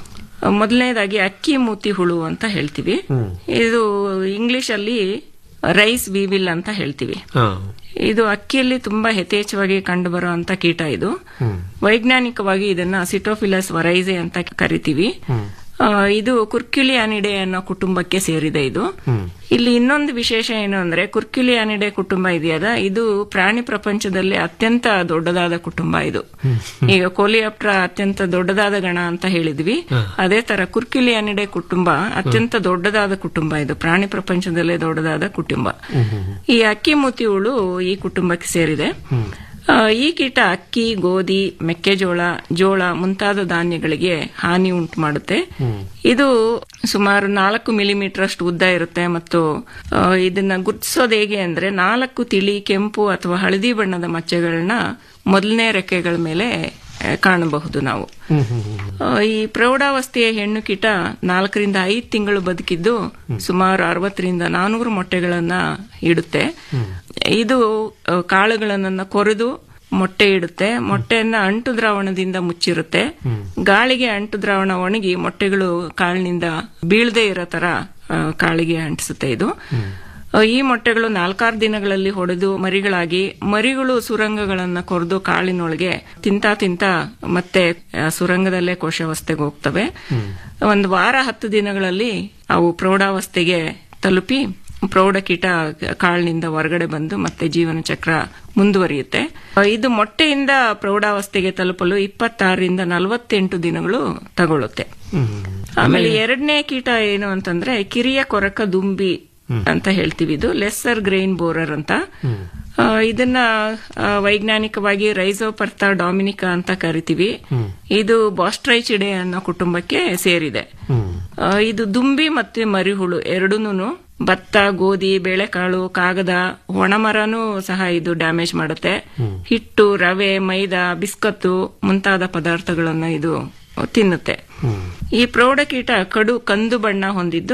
[SPEAKER 16] ಮೊದಲನೇದಾಗಿ ಅಕ್ಕಿ ಮೂತಿ ಹುಳು ಅಂತ ಹೇಳ್ತೀವಿ ಇದು ಇಂಗ್ಲಿಷ್ ಅಲ್ಲಿ ರೈಸ್ ವಿವಿಲ್ ಅಂತ ಹೇಳ್ತೀವಿ ಇದು ಅಕ್ಕಿಯಲ್ಲಿ ತುಂಬಾ ಯಥೇಚ್ಛವಾಗಿ ಕಂಡುಬರುವಂತ ಕೀಟ ಇದು ವೈಜ್ಞಾನಿಕವಾಗಿ ಇದನ್ನ ಸಿಟೋಫಿಲಸ್ ವರೈಸೆ ಅಂತ ಕರಿತೀವಿ ಆ, ಇದು ಕುರ್ಕ್ಯುಲಿಯಾನಿಡೆ ಅನ್ನೋ ಕುಟುಂಬಕ್ಕೆ ಸೇರಿದೆ ಇದು ಇಲ್ಲಿ ಇನ್ನೊಂದು ವಿಶೇಷ ಏನು ಅಂದ್ರೆ ಕುರ್ಕ್ಯುಲಿಯಾನಿಡೆ ಕುಟುಂಬ ಇದೆಯಲ್ಲ ಇದು ಪ್ರಾಣಿ ಪ್ರಪಂಚದಲ್ಲಿ ಅತ್ಯಂತ ದೊಡ್ಡದಾದ ಕುಟುಂಬ ಇದು ಈಗ ಕೋಲಿಯಾಪ್ಟ್ರ ಅತ್ಯಂತ ದೊಡ್ಡದಾದ ಗಣ ಅಂತ ಹೇಳಿದ್ವಿ ಅದೇ ತರ ಕುರ್ಕ್ಯುಲಿಯಾನಿಡೆ ಕುಟುಂಬ ಅತ್ಯಂತ ದೊಡ್ಡದಾದ ಕುಟುಂಬ ಇದು ಪ್ರಾಣಿ ಪ್ರಪಂಚದಲ್ಲೇ ದೊಡ್ಡದಾದ ಕುಟುಂಬ ಈ ಅಕ್ಕಿ ಮೂತಿ ಹುಳು ಈ ಕುಟುಂಬಕ್ಕೆ ಸೇರಿದೆ ಆ, ಈ ಕೀಟ ಅಕ್ಕಿ ಗೋಧಿ ಮೆಕ್ಕೆಜೋಳ ಜೋಳ ಮುಂತಾದ ಧಾನ್ಯಗಳಿಗೆ ಹಾನಿ ಉಂಟು ಮಾಡುತ್ತೆ ಇದು ಸುಮಾರು ನಾಲ್ಕು ಮಿಲಿಮೀಟರ್ ಅಷ್ಟು ಉದ್ದ ಇರುತ್ತೆ ಮತ್ತು ಆ, ಇದನ್ನ ಗುರ್ತಿಸೋದು ಹೇಗೆ ಅಂದ್ರೆ ನಾಲ್ಕು ತಿಳಿ ಕೆಂಪು ಅಥವಾ ಹಳದಿ ಬಣ್ಣದ ಮಚ್ಚೆಗಳನ್ನ ಮೊದಲನೇ ರೆಕ್ಕೆಗಳ ಮೇಲೆ ಆ, ಕಾಣಬಹುದು ನಾವು ಆ, ಈ ಪ್ರೌಢಾವಸ್ಥೆಯ ಹೆಣ್ಣು ಕೀಟ ನಾಲ್ಕರಿಂದ ಐದು ತಿಂಗಳು ಬದುಕಿದ್ದು ಸುಮಾರು ಅರವತ್ತರಿಂದ ನಾನೂರು ಮೊಟ್ಟೆಗಳನ್ನ ಇಡುತ್ತೆ ಇದು ಆ, ಕಾಳುಗಳನ್ನ ಕೊರೆದು ಮೊಟ್ಟೆ ಇಡುತ್ತೆ ಮೊಟ್ಟೆಯನ್ನ ಅಂಟು ದ್ರಾವಣದಿಂದ ಮುಚ್ಚಿರುತ್ತೆ ಗಾಳಿಗೆ ಅಂಟು ದ್ರಾವಣ ಒಣಗಿ ಮೊಟ್ಟೆಗಳು ಕಾಳಿನಿಂದ ಬೀಳದೆ ಇರೋ ತರ ಆ, ಕಾಳಿಗೆ ಅಂಟಿಸುತ್ತೆ ಇದು ಆ, ಈ ಮೊಟ್ಟೆಗಳು ನಾಲ್ಕಾರು ದಿನಗಳಲ್ಲಿ ಹೊಡೆದು ಮರಿಗಳಾಗಿ ಮರಿಗಳು ಸುರಂಗಗಳನ್ನ ಕೊರೆದು ಕಾಳಿನೊಳಗೆ ತಿಂತಾ ತಿಂತಾ ಮತ್ತೆ ಆ, ಸುರಂಗದಲ್ಲೇ ಕೋಶಾವಸ್ಥೆಗೆ ಹೋಗ್ತವೆ ಒಂದು ವಾರ ಹತ್ತು ದಿನಗಳಲ್ಲಿ ಅವು ಪ್ರೌಢಾವಸ್ಥೆಗೆ ತಲುಪಿ ಪ್ರೌಢಕೀಟ ಕಾಳಿನಿಂದ ಹೊರಗಡೆ ಬಂದು ಮತ್ತೆ ಜೀವನ ಚಕ್ರ ಮುಂದುವರಿಯುತ್ತೆ ಆ, ಇದು ಮೊಟ್ಟೆಯಿಂದ ಪ್ರೌಢಾವಸ್ಥೆಗೆ ತಲುಪಲು ಇಪ್ಪತ್ತಾರರಿಂದ ನಲವತ್ತೆಂಟು ದಿನಗಳು ತಗೊಳ್ಳುತ್ತೆ ಆಮೇಲೆ ಎರಡನೇ ಕೀಟ ಏನು ಅಂತಂದ್ರೆ ಕಿರಿಯ ಕೊರಕ ದುಂಬಿ ಅಂತ ಹೇಳ್ತೀವಿ ಇದು ಲೆಸ್ಸರ್ ಗ್ರೈನ್ ಬೋರರ್ ಅಂತ ಆ, ಇದನ್ನ ಆ, ವೈಜ್ಞಾನಿಕವಾಗಿ ರೈಸೋಪರ್ತಾ ಡಾಮಿನಿಕಾ ಅಂತ ಕರಿತೀವಿ ಇದು ಬಾಸ್ಟ್ರೈಚಿಡೆ ಅನ್ನೋ ಕುಟುಂಬಕ್ಕೆ ಸೇರಿದೆ ಆ, ಇದು ದುಂಬಿ ಮತ್ತೆ ಮರಿಹುಳು ಎರಡೂನು ಭತ್ತ ಗೋಧಿ ಬೇಳೆಕಾಳು ಕಾಗದ ಒಣಮರನೂ ಸಹ ಇದು ಡ್ಯಾಮೇಜ್ ಮಾಡುತ್ತೆ ಹಿಟ್ಟು ರವೆ ಮೈದಾ ಬಿಸ್ಕತ್ತು ಮುಂತಾದ ಪದಾರ್ಥಗಳನ್ನು ಇದು ತಿನ್ನುತ್ತೆ ಈ ಪ್ರೌಢಕೀಟ ಕಡು ಕಂದು ಬಣ್ಣ ಹೊಂದಿದ್ದು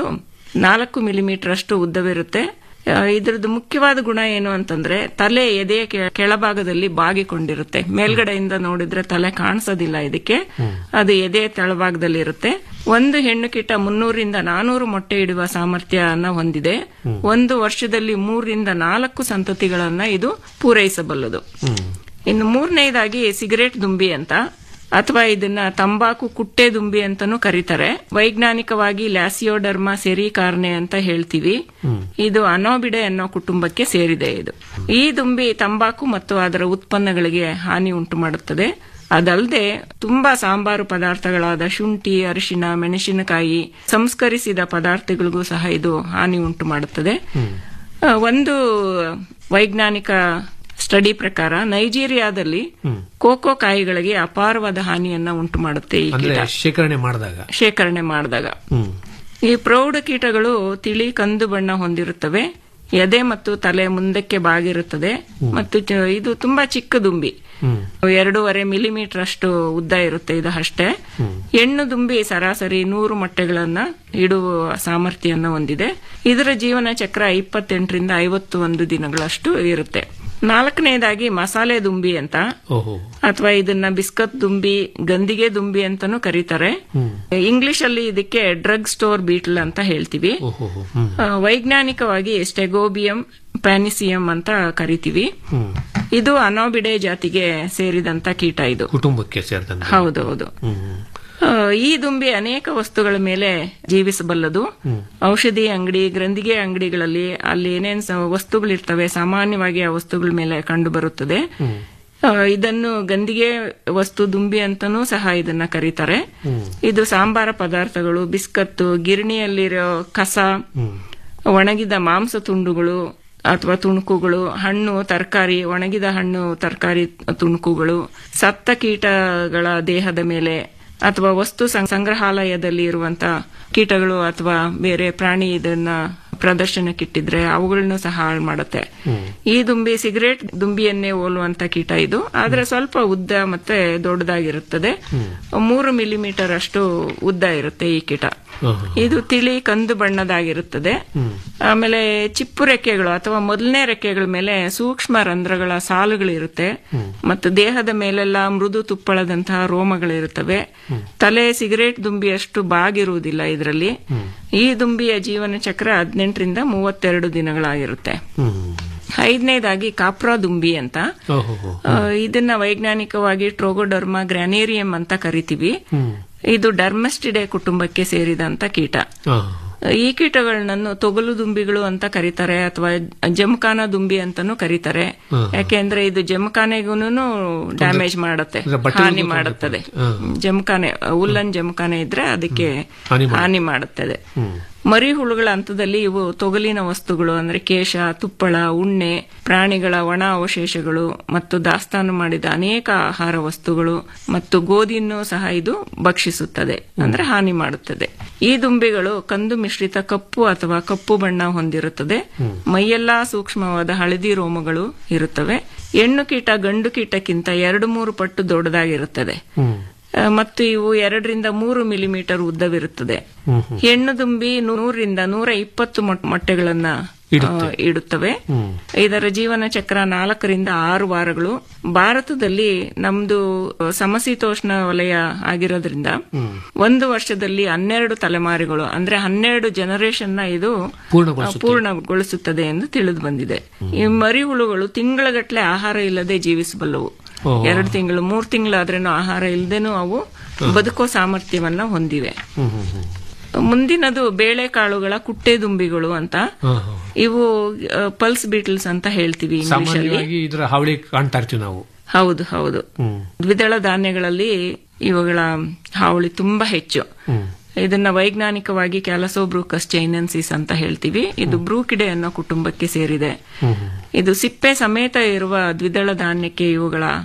[SPEAKER 16] ನಾಲ್ಕು ಮಿಲಿಮೀಟರ್ ಅಷ್ಟು ಉದ್ದವಿರುತ್ತೆ ಆ, ಇದ್ರದ್ದು ಮುಖ್ಯವಾದ ಗುಣ ಏನು ಅಂತಂದ್ರೆ ತಲೆ ಎದೆಯ ಕೆ- ಕೆಳಭಾಗದಲ್ಲಿ ಬಾಗಿಕೊಂಡಿರುತ್ತೆ ಮೇಲ್ಗಡೆಯಿಂದ ನೋಡಿದ್ರೆ ತಲೆ ಕಾಣಿಸೋದಿಲ್ಲ ಇದಕ್ಕೆ ಅದು ಎದೆಯ ತೆಳಭಾಗದಲ್ಲಿ ಇರುತ್ತೆ ಒಂದು ಹೆಣ್ಣು ಕೀಟ ಮುನ್ನೂರಿಂದ ನಾನೂರು ಮೊಟ್ಟೆ ಇಡುವ ಸಾಮರ್ಥ್ಯನ ಹೊಂದಿದೆ ಒಂದು ವರ್ಷದಲ್ಲಿ ಮೂರರಿಂದ ನಾಲ್ಕು ಸಂತತಿಗಳನ್ನ ಇದು ಪೂರೈಸಬಲ್ಲದು ಇನ್ನು ಮೂರನೇದಾಗಿ ಸಿಗರೇಟ್ ದುಂಬಿ ಅಂತ ಅಥವಾ ಇದನ್ನ ತಂಬಾಕು ಕುಟ್ಟೆ ದುಂಬಿ ಅಂತಾನೂ ಕರೀತಾರೆ ವೈಜ್ಞಾನಿಕವಾಗಿ ಲ್ಯಾಸಿಯೋಡರ್ಮಾ ಸೆರಿಕಾರ್ನೆ ಅಂತ ಹೇಳ್ತೀವಿ ಇದು ಅನೋಬಿಡೆ ಅನ್ನೋ ಕುಟುಂಬಕ್ಕೆ ಸೇರಿದೆ ಇದು ಈ ದುಂಬಿ ತಂಬಾಕು ಮತ್ತು ಅದರ ಉತ್ಪನ್ನಗಳಿಗೆ ಹಾನಿ ಉಂಟು ಮಾಡುತ್ತದೆ ಅದಲ್ಲದೆ ತುಂಬಾ ಸಾಂಬಾರು ಪದಾರ್ಥಗಳಾದ ಶುಂಠಿ ಅರಿಶಿನ ಮೆಣಸಿನಕಾಯಿ ಸಂಸ್ಕರಿಸಿದ ಪದಾರ್ಥಗಳಿಗೂ ಸಹ ಇದು ಹಾನಿ ಉಂಟು ಮಾಡುತ್ತದೆ ಆ, ಒಂದು ವೈಜ್ಞಾನಿಕ ಸ್ಟಡಿ ಪ್ರಕಾರ ನೈಜೀರಿಯಾದಲ್ಲಿ ಕೋಕೋ ಕಾಯಿಗಳಿಗೆ ಅಪಾರವಾದ ಹಾನಿಯನ್ನ ಉಂಟು ಮಾಡುತ್ತೆ ಈ
[SPEAKER 15] ಅಂದ್ರೆ
[SPEAKER 16] ಕೀಟ
[SPEAKER 15] ಶೇಖರಣೆ ಮಾಡಿದಾಗ
[SPEAKER 16] ಶೇಖರಣೆ ಮಾಡಿದಾಗ
[SPEAKER 15] ಹ್ಮ್
[SPEAKER 16] ಈ ಪ್ರೌಢ ಕೀಟಗಳು ತಿಳಿ ಕಂದು ಬಣ್ಣ ಹೊಂದಿರುತ್ತವೆ ಎದೆ ಮತ್ತು ತಲೆ ಮುಂದಕ್ಕೆ ಬಾಗಿರುತ್ತದೆ ಮತ್ತು ಚ- ಇದು ತುಂಬಾ ಚಿಕ್ಕ ದುಂಬಿ ಎರಡೂವರೆ ಮಿಲಿಮೀಟರ್ ಅಷ್ಟು ಉದ್ದ ಇರುತ್ತೆ ಇದು ಅಷ್ಟೇ ಹೆಣ್ಣು ದುಂಬಿ ಸರಾಸರಿ ನೂರು ಮೊಟ್ಟೆಗಳನ್ನ ಇಡುವ ಸಾಮರ್ಥ್ಯವನ್ನು ಹೊಂದಿದೆ ಇದರ ಜೀವನ ಚಕ್ರ ಇಪ್ಪತ್ತೆಂಟರಿಂದ ಐವತ್ತು ಒಂದು ದಿನಗಳಷ್ಟು ಇರುತ್ತೆ ನಾಲ್ಕನೇದಾಗಿ ಮಸಾಲೆ ದುಂಬಿ ಅಂತ
[SPEAKER 15] ಓಹೋ
[SPEAKER 16] ಅಥವಾ ಇದನ್ನ ಬಿಸ್ಕತ್ ದುಂಬಿ ಗಂದಿಗೆ ದುಂಬಿ ಅಂತಾನೂ ಕರೀತಾರೆ ಇಂಗ್ಲಿಷ್ ಅಲ್ಲಿ ಇದಕ್ಕೆ ಡ್ರಗ್ ಸ್ಟೋರ್ ಬೀಟಲ್ ಅಂತ ಹೇಳ್ತೀವಿ
[SPEAKER 15] ಓಹೋ ಹ್ಮ್
[SPEAKER 16] ಆ, ವೈಜ್ಞಾನಿಕವಾಗಿ ಸ್ಟೆಗೋಬಿಯಂ ಪ್ಯಾನಿಸಿಯಂ ಅಂತ ಕರಿತೀವಿ
[SPEAKER 15] ಹ್ಮ್
[SPEAKER 16] ಇದು ಅನೋಬಿಡೆ ಜಾತಿಗೆ ಸೇರಿದಂತ ಕೀಟ ಇದು
[SPEAKER 15] ಕುಟುಂಬಕ್ಕೆ ಸೇರಿದಂತೆ
[SPEAKER 16] ಹೌದೌದು
[SPEAKER 15] ಹ್ಮ್
[SPEAKER 16] ಆ, ಈ ದುಂಬಿ ಅನೇಕ ವಸ್ತುಗಳ ಮೇಲೆ ಜೀವಿಸಬಲ್ಲದು ಔಷಧಿ ಅಂಗಡಿ ಗ್ರಂಥಿಗೆ ಅಂಗಡಿಗಳಲ್ಲಿ ಅಲ್ಲಿ ಏನೇನ್ ಸ- ವಸ್ತುಗಳಿರ್ತವೆ ಸಾಮಾನ್ಯವಾಗಿ ಆ ವಸ್ತುಗಳ ಮೇಲೆ ಕಂಡು ಬರುತ್ತದೆ ಆ, ಇದನ್ನು ಗಂದಿಗೆ ವಸ್ತು ದುಂಬಿ ಅಂತಾನೂ ಸಹ ಇದನ್ನ ಕರೀತಾರೆ ಇದು ಸಾಂಬಾರ ಪದಾರ್ಥಗಳು ಬಿಸ್ಕತ್ತು ಗಿರಣಿಯಲ್ಲಿರೋ ಕಸ ಒಣಗಿದ ಮಾಂಸ ತುಂಡುಗಳು ಅಥವಾ ತುಣುಕುಗಳು ಹಣ್ಣು ತರಕಾರಿ ಒಣಗಿದ ಹಣ್ಣು ತರಕಾರಿ ತುಣುಕುಗಳು ಸತ್ತ ಕೀಟಗಳ ದೇಹದ ಮೇಲೆ ಅಥವಾ ವಸ್ತು ಸಂ- ಸಂಗ್ರಹಾಲಯದಲ್ಲಿ ಇರುವಂತ ಕೀಟಗಳು ಅಥವಾ ಬೇರೆ ಪ್ರಾಣಿ ಇದನ್ನ ಪ್ರದರ್ಶನಕ್ಕಿಟ್ಟಿದ್ರೆ ಅವುಗಳನ್ನು ಸಹ ಹಾಳು ಮಾಡುತ್ತೆ ಈ ದುಂಬಿ ಸಿಗರೇಟ್ ದುಂಬಿಯನ್ನೇ ಹೋಲುವಂತ ಕೀಟ ಇದು ಆದ್ರೆ ಸ್ವಲ್ಪ ಉದ್ದ ಮತ್ತೆ ದೊಡ್ಡದಾಗಿರುತ್ತದೆ ಮೂರು ಮಿಲಿಮೀಟರ್ ಅಷ್ಟು ಉದ್ದ ಇರುತ್ತೆ ಈ ಕೀಟ ಇದು ತಿಳಿ ಕಂದು ಬಣ್ಣದಾಗಿರುತ್ತದೆ ಆಮೇಲೆ ಚಿಪ್ಪು ರೆಕ್ಕೆಗಳು ಅಥವಾ ಮೊದಲನೇ ರೆಕ್ಕೆಗಳ ಮೇಲೆ ಸೂಕ್ಷ್ಮ ರಂಧ್ರಗಳ ಸಾಲುಗಳಿರುತ್ತೆ ಮತ್ತು ದೇಹದ ಮೇಲೆಲ್ಲ ಮೃದು ತುಪ್ಪಳದಂತಹ ರೋಮಗಳಿರುತ್ತವೆ ತಲೆ ಸಿಗರೇಟ್ ದುಂಬಿಯಷ್ಟು ಬಾಗಿರುವುದಿಲ್ಲ ಇದರಲ್ಲಿ ಈ ದುಂಬಿಯ ಜೀವನ ಚಕ್ರ ಹದಿನೆಂಟರಿಂದ ಮೂವತ್ತೆರಡು ದಿನಗಳಾಗಿರುತ್ತೆ ಐದನೇದಾಗಿ ಕಾಪ್ರಾ ದುಂಬಿ ಅಂತ
[SPEAKER 15] ಓಹೋ
[SPEAKER 16] ಆ, ಇದನ್ನ ವೈಜ್ಞಾನಿಕವಾಗಿ ಟ್ರೋಗೋಡರ್ಮಾ ಗ್ರಾನೇರಿಯಂ ಅಂತ ಕರಿತೀವಿ ಇದು ಡರ್ಮಸ್ಟಿಡೆ ಕುಟುಂಬಕ್ಕೆ ಸೇರಿದಂತ ಕೀಟ ಈ ಕೀಟಗಳನ್ನು ತೊಗಲು ದುಂಬಿಗಳು ಅಂತ ಕರೀತಾರೆ ಅಥವಾ ಜಮಖಾನ ದುಂಬಿ ಅಂತಾನೂ ಕರೀತಾರೆ
[SPEAKER 15] ಹಾ.
[SPEAKER 16] ಯಾಕೆಂದ್ರೆ ಇದು ಜಮಖಾನೆಗೂನು ಡ್ಯಾಮೇಜ್ ಮಾಡುತ್ತೆ
[SPEAKER 15] ಅಂದ್ರೆ ಬಟ್ಟೆಗೂ
[SPEAKER 16] ಹಾನಿ
[SPEAKER 15] ತೊಂದ್ರೆ
[SPEAKER 16] ಮಾಡುತ್ತದೆ
[SPEAKER 15] ಹಾ.
[SPEAKER 16] ಜಮಖಾನೆ ಉಲ್ಲನ್ ಜಮಖಾನೆ ಇದ್ರೆ ಅದಕ್ಕೆ
[SPEAKER 15] ಹಾನಿ ಮಾಡುತ್ತೆ.
[SPEAKER 16] ಹಾನಿ ಮಾಡುತ್ತದೆ ಮರಿ ಹುಳುಗಳ ಹಂತದಲ್ಲಿ ಇವು ತೊಗಲಿನ ವಸ್ತುಗಳು ಅಂದ್ರೆ ಕೇಶ ತುಪ್ಪಳ ಉಣ್ಣೆ ಪ್ರಾಣಿಗಳ ಒಣ ಅವಶೇಷಗಳು ಮತ್ತು ದಾಸ್ತಾನು ಮಾಡಿದ ಅನೇಕ ಆಹಾರ ವಸ್ತುಗಳು ಮತ್ತು ಗೋಧಿಯನ್ನು ಸಹ ಇದು ಭಕ್ಷಿಸುತ್ತದೆ ಅಂದ್ರೆ ಹಾನಿ ಮಾಡುತ್ತದೆ ಈ ದುಂಬಿಗಳು ಕಂದು ಮಿಶ್ರಿತ ಕಪ್ಪು ಅಥವಾ ಕಪ್ಪು ಬಣ್ಣ ಹೊಂದಿರುತ್ತದೆ ಮೈಯೆಲ್ಲಾ ಸೂಕ್ಷ್ಮವಾದ ಹಳದಿ ರೋಮಗಳು ಇರುತ್ತವೆ ಹೆಣ್ಣು ಕೀಟ ಗಂಡು ಕೀಟಕ್ಕಿಂತ ಎರಡು ಮೂರು ಪಟ್ಟು ದೊಡ್ಡದಾಗಿರುತ್ತದೆ ಆ, ಮತ್ತು ಇವು ಎರಡರಿಂದ ಮೂರು ಮಿಲಿಮೀಟರ್ ಉದ್ದವಿರುತ್ತದೆ ಹೆಣ್ಣು ದುಂಬಿ ನೂರರಿಂದ ನೂರ ಇಪ್ಪತ್ತು ಮೊಟ್- ಮೊಟ್ಟೆಗಳನ್ನ ಆ, ಇಡುತ್ತವೆ ಇದರ ಜೀವನ ಚಕ್ರ ನಾಲ್ಕರಿಂದ ಆರು ವಾರಗಳು ಭಾರತದಲ್ಲಿ ನಮ್ದು ಆ, ಸಮಶೀತೋಷ್ಣ ವಲಯ ಆಗಿರೋದ್ರಿಂದ ಒಂದು ವರ್ಷದಲ್ಲಿ ಹನ್ನೆರಡು ತಲೆಮಾರುಗಳು ಅಂದ್ರೆ ಹನ್ನೆರಡು ಜನರೇಷನ್ ನ ಇದು
[SPEAKER 15] ಪೂರ್ಣಗೊಳಿಸುತ್ತೆ.
[SPEAKER 16] ಪೂರ್ಣಗೊಳಿಸುತ್ತದೆ ಎಂದು ತಿಳಿದು ಬಂದಿದೆ ಈ ಮರಿ ಹುಳುಗಳು ತಿಂಗಳಗಟ್ಟಲೆ ಆಹಾರ ಇಲ್ಲದೆ ಜೀವಿಸಬಲ್ಲವು
[SPEAKER 15] ಓಹೋ.
[SPEAKER 16] ಎರಡು ತಿಂಗಳು ಮೂರು ತಿಂಗಳಾದ್ರೇನು ಆಹಾರ ಇಲ್ಲದೇನು ಅವು ಬದುಕೋ ಸಾಮರ್ಥ್ಯವನ್ನ ಹೊಂದಿವೆ
[SPEAKER 15] ಹ್ಮ್ ಹ್ಮ್ ಹ್ಮ್
[SPEAKER 16] ಮುಂದಿನದು ಬೇಳೆಕಾಳುಗಳ ಕುಟ್ಟೆ ದುಂಬಿಗಳು ಅಂತ
[SPEAKER 15] ಹಾ, ಹಾ.
[SPEAKER 16] ಇವು ಪಲ್ಸ್ ಬೀಟಲ್ಸ್ ಅಂತ ಹೇಳ್ತೀವಿ ಇಂಗ್ಲಿಷ್ ಅಲ್ಲಿ
[SPEAKER 15] ಸಾಮಾನ್ಯವಾಗಿ ಇದರ ಹಾವಳಿ ಕಾಣ್ತಾ ಇರ್ತೀವಿ ನಾವು
[SPEAKER 16] ಹೌದು ಹೌದು
[SPEAKER 15] ಹ್ಮ್
[SPEAKER 16] ದ್ವಿದಳ ಧಾನ್ಯಗಳಲ್ಲಿ ಇವುಗಳ ಹಾವಳಿ ತುಂಬಾ ಹೆಚ್ಚು
[SPEAKER 15] ಹ್ಮ್
[SPEAKER 16] ಇದನ್ನ ವೈಜ್ಞಾನಿಕವಾಗಿ ಕ್ಯಾಲಸೋಬ್ರೂಕಸ್ ಚೈನೆನ್ಸಿಸ್ ಅಂತ ಹೇಳ್ತೀವಿ ಇದು ಬ್ರೂಕಿಡೆ ಅನ್ನೋ ಕುಟುಂಬಕ್ಕೆ ಸೇರಿದೆ
[SPEAKER 15] ಹ್ಮ್ ಹ್ಮ್
[SPEAKER 16] ಇದು ಸಿಪ್ಪೆ ಸಮೇತ ಇರುವ ದ್ವಿದಳ ಧಾನ್ಯಕ್ಕೆ ಇವುಗಳ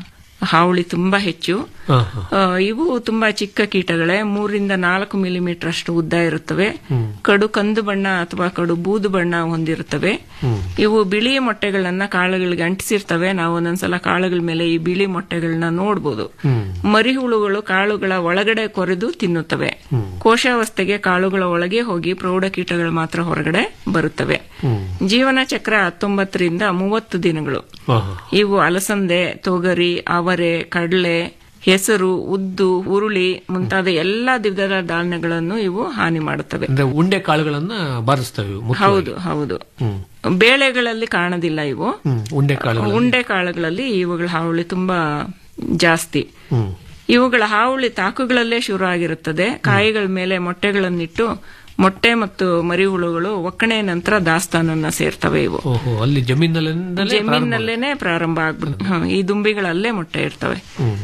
[SPEAKER 16] ಹಾವಳಿ ತುಂಬಾ ಹೆಚ್ಚು
[SPEAKER 15] ಹಾ, ಹಾ.
[SPEAKER 16] ಆ, ಇವು ತುಂಬಾ ಚಿಕ್ಕ ಕೀಟಗಳೇ ಮೂರಿಂದ ನಾಲ್ಕು ಮಿಲಿಮೀಟರ್ ಅಷ್ಟು ಉದ್ದ ಇರುತ್ತವೆ
[SPEAKER 15] ಹ್ಮ್.
[SPEAKER 16] ಕಡು ಕಂದು ಬಣ್ಣ ಅಥವಾ ಕಡು ಬೂದು ಬಣ್ಣ ಹೊಂದಿರುತ್ತವೆ
[SPEAKER 15] ಹ್ಮ್.
[SPEAKER 16] ಇವು ಬಿಳಿ ಮೊಟ್ಟೆಗಳನ್ನ ಕಾಳುಗಳಿಗೆ ಅಂಟಿಸಿರ್ತವೆ ನಾವು ಒಂದೊಂದ್ಸಲ ಕಾಳುಗಳ ಮೇಲೆ ಈ ಬಿಳಿ ಮೊಟ್ಟೆಗಳನ್ನ ನೋಡ್ಬೋದು
[SPEAKER 15] ಹ್ಮ್.
[SPEAKER 16] ಮರಿಹುಳುಗಳು ಕಾಳುಗಳ ಒಳಗಡೆ ಕೊರೆದು ತಿನ್ನುತ್ತವೆ
[SPEAKER 15] ಹ್ಮ್.
[SPEAKER 16] ಕೋಶಾವಸ್ಥೆಗೆ ಕಾಳುಗಳ ಒಳಗೆ ಹೋಗಿ ಪ್ರೌಢಕೀಟಗಳು ಮಾತ್ರ ಹೊರಗಡೆ ಬರುತ್ತವೆ
[SPEAKER 15] ಹ್ಮ್.
[SPEAKER 16] ಜೀವನ ಚಕ್ರ ಹತ್ತೊಂಬತ್ತರಿಂದ ಮೂವತ್ತು ದಿನಗಳು
[SPEAKER 15] ಹಾ, ಹಾ.
[SPEAKER 16] ಇವು ಅಲಸಂದೆ ತೊಗರಿ ಅವರೆ ಕಡಲೆ ಹೆಸರು ಉದ್ದು ಉರುಳಿ ಮುಂತಾದ ಎಲ್ಲಾ ವಿಧದ ಧಾನ್ಯಗಳನ್ನು ಇವು ಹಾನಿ ಮಾಡುತ್ತವೆ
[SPEAKER 15] ಅಂದ್ರೆ ಉಂಡೆ ಕಾಳುಗಳನ್ನ ಬಾರಿಸ್ತವೆ ಇವು ಮುಖ್ಯವಾಗಿ.
[SPEAKER 16] ಹೌದು ಹೌದು
[SPEAKER 15] ಹ್ಮ್.
[SPEAKER 16] ಬೇಳೆಗಳಲ್ಲಿ ಕಾಣೋದಿಲ್ಲ ಇವು
[SPEAKER 15] ಹ್ಮ್. ಉಂಡೆ ಕಾಳುಗಳು
[SPEAKER 16] ಉಂಡೆ ಕಾಳುಗಳಲ್ಲಿ ಇವುಗಳ ಹಾವಳಿ ತುಂಬಾ ಜಾಸ್ತಿ
[SPEAKER 15] ಹ್ಮ್.
[SPEAKER 16] ಇವುಗಳ ಹಾವಳಿ ತಾಕುಗಳಲ್ಲೇ ಶುರು ಆಗಿರುತ್ತದೆ ಕಾಯಿಗಳ ಮೇಲೆ ಮೊಟ್ಟೆಗಳನ್ನಿಟ್ಟು ಮೊಟ್ಟೆ ಮತ್ತು ಮರಿಹುಳುಗಳು ಒಕ್ಕಣೆ ನಂತರ ದಾಸ್ತಾನನ್ನ ಸೇರ್ತವೆ ಇವು
[SPEAKER 15] ಓಹೋ ಅಲ್ಲಿ ಜಮೀನಲ್ಲಿಂದಲೇ ಪ್ರಾರಂಭ
[SPEAKER 16] ಜಮೀನಲ್ಲೇನೆ ಪ್ರಾರಂಭ ಆಗ್ಬಿಡುತ್ತೆ ಹ, ಈ ದುಂಬಿಗಳಲ್ಲೇ ಮೊಟ್ಟೆ ಇರ್ತವೆ
[SPEAKER 15] ಹ್ಮ್.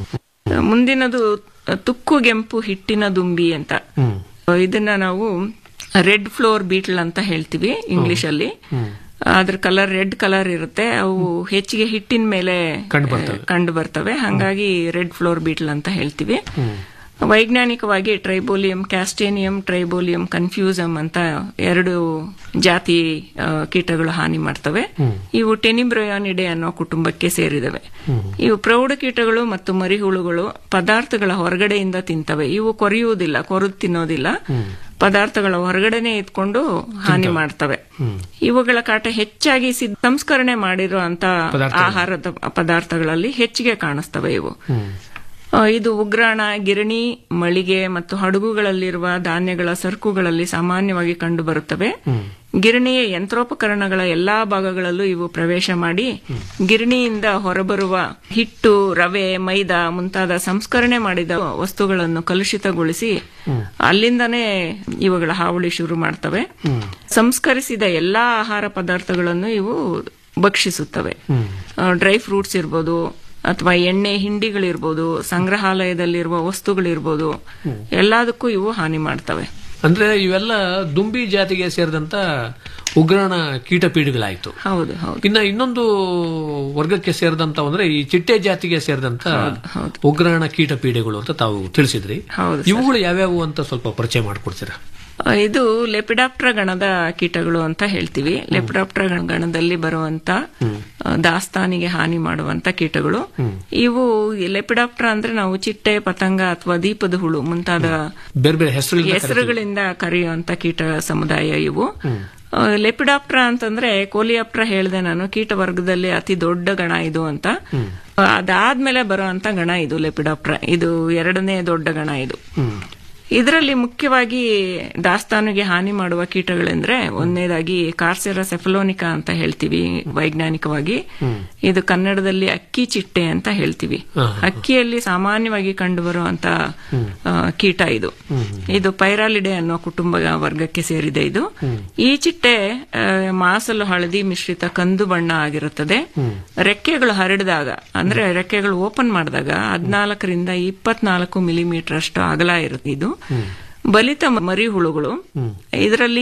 [SPEAKER 16] ಮುಂದಿನದು ತುಕ್ಕು ಕೆಂಪು ಹಿಟ್ಟಿನ ದುಂಬಿ ಅಂತ
[SPEAKER 15] ಹ್ಮ್.
[SPEAKER 16] ಇದನ್ನ ನಾವು ರೆಡ್ ಫ್ಲೋರ್ ಬೀಟ್ಲ್ ಅಂತ ಹೇಳ್ತೀವಿ ಇಂಗ್ಲಿಷ್ ಅಲ್ಲಿ
[SPEAKER 15] ಹ್ಮ್.
[SPEAKER 16] ಅದ್ರ ಕಲರ್ ರೆಡ್ ಕಲರ್ ಇರುತ್ತೆ ಅವು ಹೆಚ್ಚಿಗೆ ಹಿಟ್ಟಿನ ಮೇಲೆ
[SPEAKER 15] ಕಂಡು ಬರ್ತವೆ.
[SPEAKER 16] ಕಂಡು ಬರ್ತವೆ ಹಂಗಾಗಿ ರೆಡ್ ಫ್ಲೋರ್ ಬೀಟ್ಲ್ ಅಂತ ಹೇಳ್ತೀವಿ
[SPEAKER 15] ಹ್ಮ್.
[SPEAKER 16] ವೈಜ್ಞಾನಿಕವಾಗಿ ಟ್ರೈಬೋಲಿಯಂ ಕ್ಯಾಸ್ಟೇನಿಯಂ ಟ್ರೈಬೋಲಿಯಂ ಕನ್ಫ್ಯೂಸಮ್ ಅಂತ ಎರಡು ಜಾತಿ ಆ, ಕೀಟಗಳು ಹಾನಿ ಮಾಡ್ತವೆ
[SPEAKER 15] ಹ್ಮ್.
[SPEAKER 16] ಇವು ಟೆನಿಬ್ರಯೋನಿಡೆ ಅನ್ನೋ ಕುಟುಂಬಕ್ಕೆ ಸೇರಿದವೆ
[SPEAKER 15] ಹ್ಮ್.
[SPEAKER 16] ಇವು ಪ್ರೌಢ ಕೀಟಗಳು ಮತ್ತು ಮರಿಹುಳುಗಳು ಪದಾರ್ಥಗಳ ಹೊರಗಡೆಯಿಂದ ತಿಂತವೆ ಇವು ಕೊರೆಯುವುದಿಲ್ಲ ಕೊರೆದು ತಿನ್ನೋದಿಲ್ಲ
[SPEAKER 15] ಹ್ಮ್.
[SPEAKER 16] ಪದಾರ್ಥಗಳ ಹೊರಗಡೆನೆ ಇದ್ಕೊಂಡು ಹಾನಿ ಮಾಡ್ತವೆ
[SPEAKER 15] ಹ್ಮ್.
[SPEAKER 16] ಇವುಗಳ ಕಾಟ ಹೆಚ್ಚಾಗಿ ಸಿದ್ಧ ಸಂಸ್ಕರಣೆ ಮಾಡಿರುವಂತ
[SPEAKER 15] ಪದಾರ್ಥಗಳು.
[SPEAKER 16] ಆಹಾರದ ಪದಾರ್ಥಗಳಲ್ಲಿ ಹೆಚ್ಚಿಗೆ ಕಾಣಿಸ್ತವೆ ಇವು
[SPEAKER 15] ಹ್ಮ್.
[SPEAKER 16] ಆ, ಇದು ಉಗ್ರಾಣ ಗಿರಣಿ ಮಳಿಗೆ ಮತ್ತು ಹಡಗುಗಳಲ್ಲಿರುವ ಧಾನ್ಯಗಳ ಸರಕುಗಳಲ್ಲಿ ಸಾಮಾನ್ಯವಾಗಿ ಕಂಡುಬರುತ್ತವೆ
[SPEAKER 15] ಹ್ಮ್.
[SPEAKER 16] ಗಿರಣಿಯ ಯಂತ್ರೋಪಕರಣಗಳ ಎಲ್ಲಾ ಭಾಗಗಳಲ್ಲೂ ಇವು ಪ್ರವೇಶ ಮಾಡಿ ಗಿರಣಿಯಿಂದ ಹೊರಬರುವ ಹಿಟ್ಟು ರವೆ ಮೈದಾ ಮುಂತಾದ ಸಂಸ್ಕರಣೆ ಮಾಡಿದ ವಸ್ತುಗಳನ್ನು ಕಲುಷಿತಗೊಳಿಸಿ
[SPEAKER 15] ಹ್ಮ್.
[SPEAKER 16] ಅಲ್ಲಿಂದನೇ ಇವುಗಳ ಹಾವಳಿ ಶುರು ಮಾಡ್ತವೆ
[SPEAKER 15] ಹ್ಮ್.
[SPEAKER 16] ಸಂಸ್ಕರಿಸಿದ ಎಲ್ಲಾ ಆಹಾರ ಪದಾರ್ಥಗಳನ್ನು ಇವು ಭಕ್ಷಿಸುತ್ತವೆ
[SPEAKER 15] ಹ್ಮ್.
[SPEAKER 16] ಡ್ರೈ ಫ್ರೂಟ್ಸ್ ಇರ್ಬೋದು ಅಥವಾ ಎಣ್ಣೆ ಹಿಂಡಿಗಳಿರ್ಬೋದು ಸಂಗ್ರಹಾಲಯದಲ್ಲಿರುವ ವಸ್ತುಗಳಿರ್ಬೋದು
[SPEAKER 15] ಹ್ಮ್.
[SPEAKER 16] ಎಲ್ಲದಕ್ಕೂ ಇವು ಹಾನಿ ಮಾಡ್ತವೆ
[SPEAKER 15] ಅಂದ್ರೆ ಇವೆಲ್ಲ ದುಂಬಿ ಜಾತಿಗೆ ಸೇರಿದಂತ ಉಗ್ರಾಣ ಕೀಟ ಪೀಡಿಗಳಾಯ್ತು
[SPEAKER 16] ಹೌದು ಹೌದು
[SPEAKER 15] ಇನ್ನ ಇನ್ನೊಂದು ವರ್ಗಕ್ಕೆ ಸೇರಿದಂತ ಅಂದ್ರೆ ಈ ಚಿಟ್ಟೆ ಜಾತಿಗೆ ಸೇರಿದಂತ ಉಗ್ರಾಣ ಕೀಟ ಪೀಡೆಗಳು ಅಂತ ತಾವು ತಿಳಿಸಿದ್ರಿ
[SPEAKER 16] ಹೌದು
[SPEAKER 15] ಇವುಗಳು ಯಾವ್ಯಾವು ಅಂತ ಸ್ವಲ್ಪ ಪರಿಚಯ ಮಾಡ್ಕೊಡ್ತೀರಾ
[SPEAKER 16] ಆ, ಇದು ಲೆಪಿಡಾಪ್ಟ್ರ ಗಣದ ಕೀಟಗಳು ಅಂತ ಹೇಳ್ತೀವಿ ಲೆಪಿಡಾಪ್ಟ್ರ ಗಣದಲ್ಲಿ ಬರುವಂತ ಆ, ದಾಸ್ತಾನಿಗೆ ಹಾನಿ ಮಾಡುವಂತ ಕೀಟಗಳು ಇವು ಲೆಪಿಡಾಪ್ಟ್ರ ಅಂದ್ರೆ ನಾವು ಚಿಟ್ಟೆ ಪತಂಗ ಅಥವಾ ದೀಪದ ಹುಳು ಮುಂತಾದ
[SPEAKER 15] ಬೇರೆ ಬೇರೆ ಹೆಸರುಗಳಿಂದ
[SPEAKER 16] ಹೆಸರುಗಳಿಂದ ಕರೆಯುವಂತ ಕೀಟ ಸಮುದಾಯ ಇವು ಆ, ಲೆಪಿಡಾಪ್ಟ್ರ ಅಂತಂದ್ರೆ ಕೋಲಿಯಾಪ್ಟ್ರ ಹೇಳಿದೆ ನಾನು ಕೀಟ ವರ್ಗದಲ್ಲಿ ಅತಿ ದೊಡ್ಡ ಗಣ ಇದು ಅಂತ ಆ, ಅದಾದ್ಮೇಲೆ ಬರುವಂತ ಗಣ ಇದು ಲೆಪಿಡಾಪ್ಟ್ರ ಇದು ಎರಡನೇ ದೊಡ್ಡ ಗಣ ಇದು ಇದರಲ್ಲಿ ಮುಖ್ಯವಾಗಿ ದಾಸ್ತಾನಿಗೆ ಹಾನಿ ಮಾಡುವ ಕೀಟಗಳೆಂದ್ರೆ ಒಂದನೇದಾಗಿ ಕಾರ್ಸೆರಾ ಸೆಫಲೋನಿಕಾ ಅಂತ ಹೇಳ್ತೀವಿ ವೈಜ್ಞಾನಿಕವಾಗಿ ಇದು ಕನ್ನಡದಲ್ಲಿ ಅಕ್ಕಿ ಚಿಟ್ಟೆ ಅಂತ ಹೇಳ್ತೀವಿ ಅಕ್ಕಿಯಲ್ಲಿ ಸಾಮಾನ್ಯವಾಗಿ ಕಂಡುಬರುವಂತ ಆ, ಕೀಟ ಇದು ಇದು ಪೈರಾಲಿಡೆ ಅನ್ನೋ ಕುಟುಂಬ ವರ್ಗಕ್ಕೆ ಸೇರಿದೆ ಇದು ಈ ಚಿಟ್ಟೆ ಆ, ಮಾಸಲು ಹಳದಿ ಮಿಶ್ರಿತ ಕಂದು ಬಣ್ಣ ಆಗಿರುತ್ತದೆ ರೆಕ್ಕೆಗಳು ಹರಡಿದಾಗ ಅಂದ್ರೆ ರೆಕ್ಕೆಗಳು ಓಪನ್ ಮಾಡಿದಾಗ ಹದಿನಾಲ್ಕರಿಂದ ಇಪ್ಪತ್ನಾಲ್ಕು ಮಿಲಿಮೀಟರ್ ಅಷ್ಟು ಅಗಲ ಇರುತ್ತೆ ಇದು ಬಲಿತ ಮರಿ ಹುಳುಗಳು ಇದರಲ್ಲಿ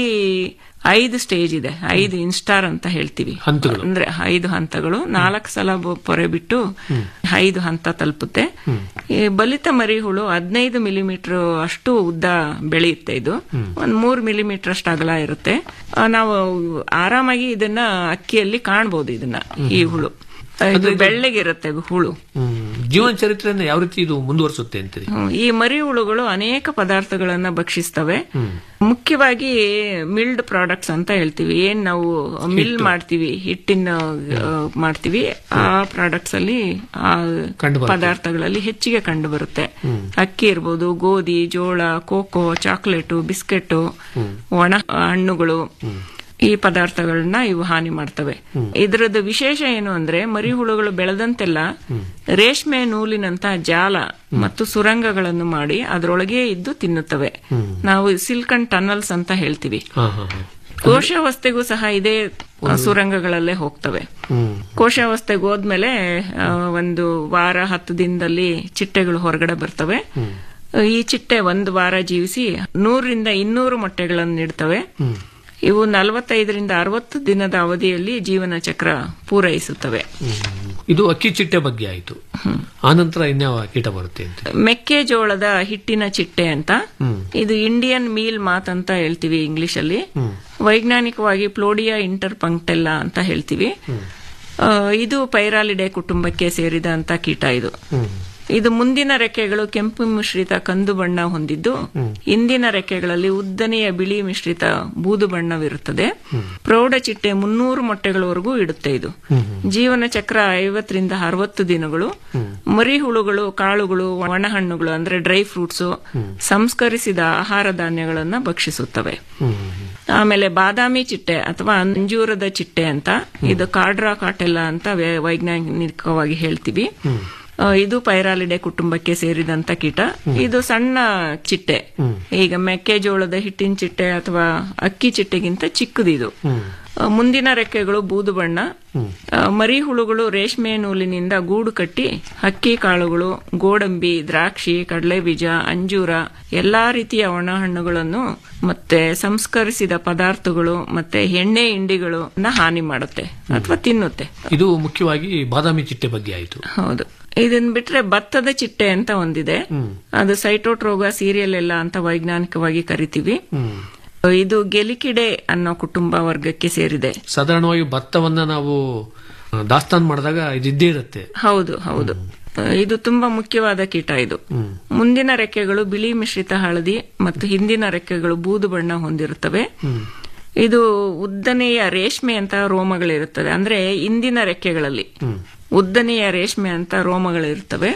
[SPEAKER 16] ಐದು ಸ್ಟೇಜ್ ಇದೆ ಐದು ಇನ್ಸ್ಟಾರ್ ಅಂತ ಹೇಳ್ತೀವಿ
[SPEAKER 15] ಹಂತಗಳು.
[SPEAKER 16] ಅಂದ್ರೆ ಐದು ಹಂತಗಳು ನಾಲ್ಕು ಸಲ ಬ- ಪೊರೆ ಬಿಟ್ಟು ಐದು ಹಂತ ತಲುಪುತ್ತೆ ಈ ಬಲಿತ ಮರಿ ಹುಳು ಹದಿನೈದು ಮಿಲಿಮೀಟರ್ ಅಷ್ಟು ಉದ್ದ ಬೆಳೆಯುತ್ತೆ ಇದು ಒಂದ್ ಮೂರ್ ಮಿಲಿಮೀಟರ್ ಅಷ್ಟು ಅಗಲ ಇರುತ್ತೆ ಆ, ನಾವು ಆರಾಮಾಗಿ ಇದನ್ನ ಅಕ್ಕಿಯಲ್ಲಿ ಕಾಣ್ಬೋದು ಇದನ್ನ ಈ ಹುಳು ಆ, ಇದು ಬೆಳ್ಳಗಿರುತ್ತೆ ಹುಳು
[SPEAKER 15] ಹ್ಮ್. ಜೀವನ ಚರಿತ್ರೆಯನ್ನು ಯಾವ ರೀತಿ ಇದು ಮುಂದುವರಿಸುತ್ತೆ ಅಂತೀರಿ
[SPEAKER 16] ಹ್ಮ್. ಈ ಮರಿ ಹುಳುಗಳು ಅನೇಕ ಪದಾರ್ಥಗಳನ್ನ ಭಕ್ಷಿಸ್ತವೆ ಮುಖ್ಯವಾಗಿ ಮಿಲ್ಡ್ ಪ್ರಾಡಕ್ಟ್ಸ್ ಅಂತ ಹೇಳ್ತೀವಿ ಏನ್ ನಾವು ಮಿಲ್ ಮಾಡ್ತೀವಿ ಹಿಟ್ಟಿನ ಆ, ಮಾಡ್ತೀವಿ ಆ ಪ್ರಾಡಕ್ಟ್ಸ್ ಅಲ್ಲಿ ಆ
[SPEAKER 15] ಕಂಡುಬರುತ್ತೆ.
[SPEAKER 16] ಪದಾರ್ಥಗಳಲ್ಲಿ ಹೆಚ್ಚಿಗೆ ಕಂಡು ಬರುತ್ತೆ ಅಕ್ಕಿ ಇರ್ಬೋದು ಗೋಧಿ ಜೋಳ ಕೋಕೋ ಚಾಕ್ಲೇಟು ಬಿಸ್ಕೆಟ್ ಒಣ ಹಣ್ಣುಗಳು ಈ ಪದಾರ್ಥಗಳನ್ನ ಇವು ಹಾನಿ ಮಾಡ್ತವೆ ಇದರದ್ದು ವಿಶೇಷ ಏನು ಅಂದ್ರೆ ಮರಿಹುಳುಗಳು ಬೆಳೆದಂತೆಲ್ಲ ರೇಷ್ಮೆ ನೂಲಿನಂತ ಜಾಲ ಮತ್ತು ಸುರಂಗಗಳನ್ನು ಮಾಡಿ ಅದರೊಳಗೆ ಇದ್ದು ತಿನ್ನುತ್ತವೆ ನಾವು ಸಿಲ್ಕನ್ ಟನಲ್ಸ್ ಅಂತ ಹೇಳ್ತೀವಿ
[SPEAKER 15] ಹಾ ಹಾ ಹಾ.
[SPEAKER 16] ಕೋಶಾವಸ್ಥೆಗೂ ಸಹ ಇದೇ ಸುರಂಗಗಳಲ್ಲೇ ಹೋಗ್ತವೆ ಕೋಶಾವಸ್ಥೆಗೆ ಹೋದ್ಮೇಲೆ ಆ, ಒಂದು ವಾರ ಹತ್ತು ದಿನದಲ್ಲಿ ಚಿಟ್ಟೆಗಳು ಹೊರಗಡೆ ಬರ್ತವೆ ಈ ಚಿಟ್ಟೆ ಒಂದು ವಾರ ಜೀವಿಸಿ ನೂರರಿಂದ ಇನ್ನೂರು ಮೊಟ್ಟೆಗಳನ್ನು ನೀಡ್ತವೆ ಇವು ನಲವತ್ತೈದರಿಂದ ಅರವತ್ತು ದಿನದ ಅವಧಿಯಲ್ಲಿ ಜೀವನ ಚಕ್ರ ಪೂರೈಸುತ್ತವೆ
[SPEAKER 15] ಇದು ಅಕ್ಕಿ ಚಿಟ್ಟೆ ಬಗ್ಗೆ ಆಯ್ತು ಆನಂತರ ಇನ್ಯಾವ ಕೀಟ ಬರುತ್ತೆ ಅಂತ
[SPEAKER 16] ಮೆಕ್ಕೆಜೋಳದ ಹಿಟ್ಟಿನ ಚಿಟ್ಟೆ ಅಂತ
[SPEAKER 15] ಹ್ಮ್.
[SPEAKER 16] ಇದು ಇಂಡಿಯನ್ ಮೀಲ್ ಮಾತ್ ಅಂತ ಹೇಳ್ತೀವಿ ಇಂಗ್ಲಿಷ್ ಅಲ್ಲಿ
[SPEAKER 15] ಹ್ಮ್.
[SPEAKER 16] ವೈಜ್ಞಾನಿಕವಾಗಿ ಪ್ಲೋಡಿಯಾ ಇಂಟರ್ ಪಂಕ್ಟೆಲ್ಲ ಅಂತ ಹೇಳ್ತೀವಿ ಆ, ಇದು ಪೈರಾಲಿಡೆ ಕುಟುಂಬಕ್ಕೆ ಸೇರಿದ ಅಂತ ಕೀಟ ಇದು ಇದು ಮುಂದಿನ ರೆಕ್ಕೆಗಳು ಕೆಂಪು ಮಿಶ್ರಿತ ಕಂದು ಬಣ್ಣ ಹೊಂದಿದ್ದು ಹಿಂದಿನ ರೆಕ್ಕೆಗಳಲ್ಲಿ ಉದ್ದನೆಯ ಬಿಳಿ ಮಿಶ್ರಿತ ಬೂದು ಬಣ್ಣವಿರುತ್ತದೆ ಪ್ರೌಢ ಚಿಟ್ಟೆ ಮುನ್ನೂರು ಮೊಟ್ಟೆಗಳವರೆಗೂ ಇಡುತ್ತೆ ಇದು ಜೀವನ ಚಕ್ರ ಐವತ್ತರಿಂದ ಅರವತ್ತು ದಿನಗಳು ಮರಿ ಹುಳುಗಳು ಕಾಳುಗಳು ಒಣಹಣ್ಣುಗಳು ಅಂದ್ರೆ ಡ್ರೈ ಫ್ರೂಟ್ಸ್ ಸಂಸ್ಕರಿಸಿದ ಆಹಾರ ಧಾನ್ಯಗಳನ್ನ ಭಕ್ಷಿಸುತ್ತವೆ ಆಮೇಲೆ ಬಾದಾಮಿ ಚಿಟ್ಟೆ ಅಥವಾ ಅಂಜೂರದ ಚಿಟ್ಟೆ ಅಂತ ಇದು ಕಾಡ್ರಾ ಕಾಟೆಲ್ಲ ಅಂತ ವೈ- ವೈಜ್ಞಾನಿಕವಾಗಿ ಹೇಳ್ತೀವಿ ಆ, ಇದು ಪೈರಾಲಿಡೆ ಕುಟುಂಬಕ್ಕೆ ಸೇರಿದಂತ ಕೀಟ ಇದು ಸಣ್ಣ ಚಿಟ್ಟೆ ಈಗ ಮೆಕ್ಕೆಜೋಳದ ಹಿಟ್ಟಿನ ಚಿಟ್ಟೆ ಅಥವಾ ಅಕ್ಕಿ ಚಿಟ್ಟೆಗಿಂತ ಚಿಕ್ಕದಿದು ಆ, ಮುಂದಿನ ರೆಕ್ಕೆಗಳು ಬೂದು ಬಣ್ಣ ಆ, ಮರಿ ಹುಳುಗಳು ರೇಷ್ಮೆ ನೂಲಿನಿಂದ ಗೂಡು ಕಟ್ಟಿ ಅಕ್ಕಿ ಕಾಳುಗಳು ಗೋಡಂಬಿ ದ್ರಾಕ್ಷಿ ಕಡಲೆ ಬೀಜ ಅಂಜೂರ ಎಲ್ಲಾ ರೀತಿಯ ಒಣ ಹಣ್ಣುಗಳನ್ನು ಮತ್ತೆ ಸಂಸ್ಕರಿಸಿದ ಪದಾರ್ಥಗಳು ಮತ್ತೆ ಎಣ್ಣೆ ಹಿಂಡಿಗಳು ಹಾನಿ ಮಾಡುತ್ತೆ ಅಥವಾ ತಿನ್ನುತ್ತೆ
[SPEAKER 15] ಇದು ಮುಖ್ಯವಾಗಿ ಬಾದಾಮಿ ಚಿಟ್ಟೆ ಬಗ್ಗೆ ಆಯ್ತು
[SPEAKER 16] ಹೌದು ಇದನ್ ಬಿಟ್ರೆ ಭತ್ತದ ಚಿಟ್ಟೆ ಅಂತ ಒಂದಿದೆ ಅದು ಸೈಟೋಟ್ರೋಗ ಸೀರಿಯಲ್ ಎಲ್ಲ ಅಂತ ವೈಜ್ಞಾನಿಕವಾಗಿ ಕರಿತೀವಿ ಇದು ಗೆಲಿಕಿಡೆ ಅನ್ನೋ ಕುಟುಂಬ ವರ್ಗಕ್ಕೆ ಸೇರಿದೆ
[SPEAKER 15] ಸಾಧಾರಣವಾಗಿ ಭತ್ತವನ್ನ ನಾವು ಆ, ದಾಸ್ತಾನು ಮಾಡಿದಾಗ ಇದು ಇದ್ದೇ ಇರುತ್ತೆ
[SPEAKER 16] ಹೌದು ಹೌದು ಇದು ತುಂಬಾ ಮುಖ್ಯವಾದ ಕೀಟ ಇದು ಮುಂದಿನ ರೆಕ್ಕೆಗಳು ಬಿಳಿ ಮಿಶ್ರಿತ ಹಳದಿ ಮತ್ತು ಹಿಂದಿನ ರೆಕ್ಕೆಗಳು ಬೂದು ಬಣ್ಣ ಹೊಂದಿರುತ್ತವೆ ಇದು ಉದ್ದನೆಯ ರೇಷ್ಮೆ ಅಂತ ರೋಮಗಳಿರುತ್ತದೆ ಅಂದ್ರೆ ಇಂದಿನ ರೆಕ್ಕೆಗಳಲ್ಲಿ ಉದ್ದನೆಯ ರೇಷ್ಮೆ ಅಂತ ರೋಮಗಳಿರ್ತವೆ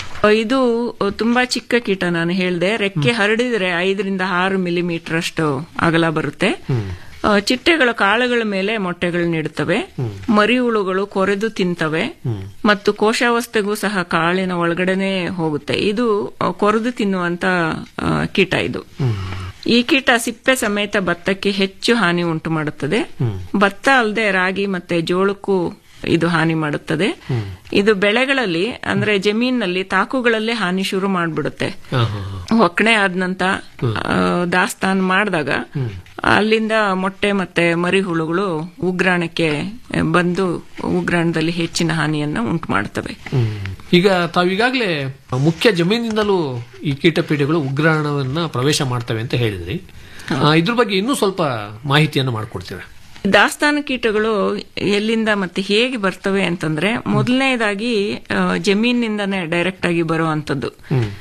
[SPEAKER 16] ಇದು ತುಂಬಾ ಚಿಕ್ಕ ಕೀಟ ನಾನು ಹೇಳ್ದೆ ರೆಕ್ಕೆ ಹರಡಿದ್ರೆ ಐದರಿಂದ ಆರು ಮಿಲಿಮೀಟರ್ ಅಷ್ಟು ಅಗಲ ಬರುತ್ತೆ ಆ, ಚಿಟ್ಟೆಗಳು ಕಾಳುಗಳ ಮೇಲೆ ಮೊಟ್ಟೆಗಳನ್ನ ಇಡುತ್ತವೆ ಮರಿ ಹುಳುಗಳು ಕೊರೆದು ತಿಂತವೆ ಮತ್ತು ಕೋಶಾವಸ್ಥೆಗೂ ಸಹ ಕಾಳಿನ ಒಳಗಡೆನೆ ಹೋಗುತ್ತೆ ಇದು ಆ, ಕೊರೆದು ತಿನ್ನುವಂತ ಆ, ಕೀಟ ಇದು ಈ ಕೀಟ ಸಿಪ್ಪೆ ಸಮೇತ ಭತ್ತಕ್ಕೆ ಹೆಚ್ಚು ಹಾನಿ ಉಂಟು ಮಾಡುತ್ತದೆ ಭತ್ತ ಅಲ್ಲದೆ ರಾಗಿ ಮತ್ತೆ ಜೋಳಕ್ಕೂ ಇದು ಹಾನಿ ಮಾಡುತ್ತದೆ ಇದು ಬೆಳೆಗಳಲ್ಲಿ ಅಂದ್ರೆ ಜಮೀನಲ್ಲಿ ತಾಕುಗಳಲ್ಲೇ ಹಾನಿ ಶುರು ಮಾಡ್ಬಿಡುತ್ತೆ ಒಕ್ಕಣೆ ಆದ ನಂತರ ದಾಸ್ತಾನ್ ಮಾಡಿದಾಗ ಅಲ್ಲಿಂದ ಮೊಟ್ಟೆ ಮತ್ತೆ ಮರಿ ಹುಳುಗಳು ಉಗ್ರಾಣಕ್ಕೆ ಬಂದು ಉಗ್ರಾಣದಲ್ಲಿ ಹೆಚ್ಚಿನ ಹಾನಿಯನ್ನ ಉಂಟು ಮಾಡ್ತವೆ
[SPEAKER 15] ಈಗ ತಾವೀಗಾಗಲೇ ಮುಖ್ಯ ಜಮೀನಿಂದಲೂ ಈ ಕೀಟಪೀಡೆಗಳು ಉಗ್ರಾಣವನ್ನ ಪ್ರವೇಶ ಮಾಡ್ತವೆ ಅಂತ ಹೇಳಿದ್ರಿ ಆ, ಇದ್ರ ಬಗ್ಗೆ ಇನ್ನೂ ಸ್ವಲ್ಪ ಮಾಹಿತಿಯನ್ನು ಮಾಡಿಕೊಡ್ತೀರಾ
[SPEAKER 16] ದಾಸ್ತಾನು ಕೀಟಗಳು ಎಲ್ಲಿಂದ ಮತ್ತೆ ಹೇಗೆ ಬರ್ತವೆ ಅಂತಂದ್ರೆ ಮೊದಲನೇದಾಗಿ ಜಮೀನಿಂದನೇ ಡೈರೆಕ್ಟ್ ಆಗಿ ಬರುವಂತದ್ದು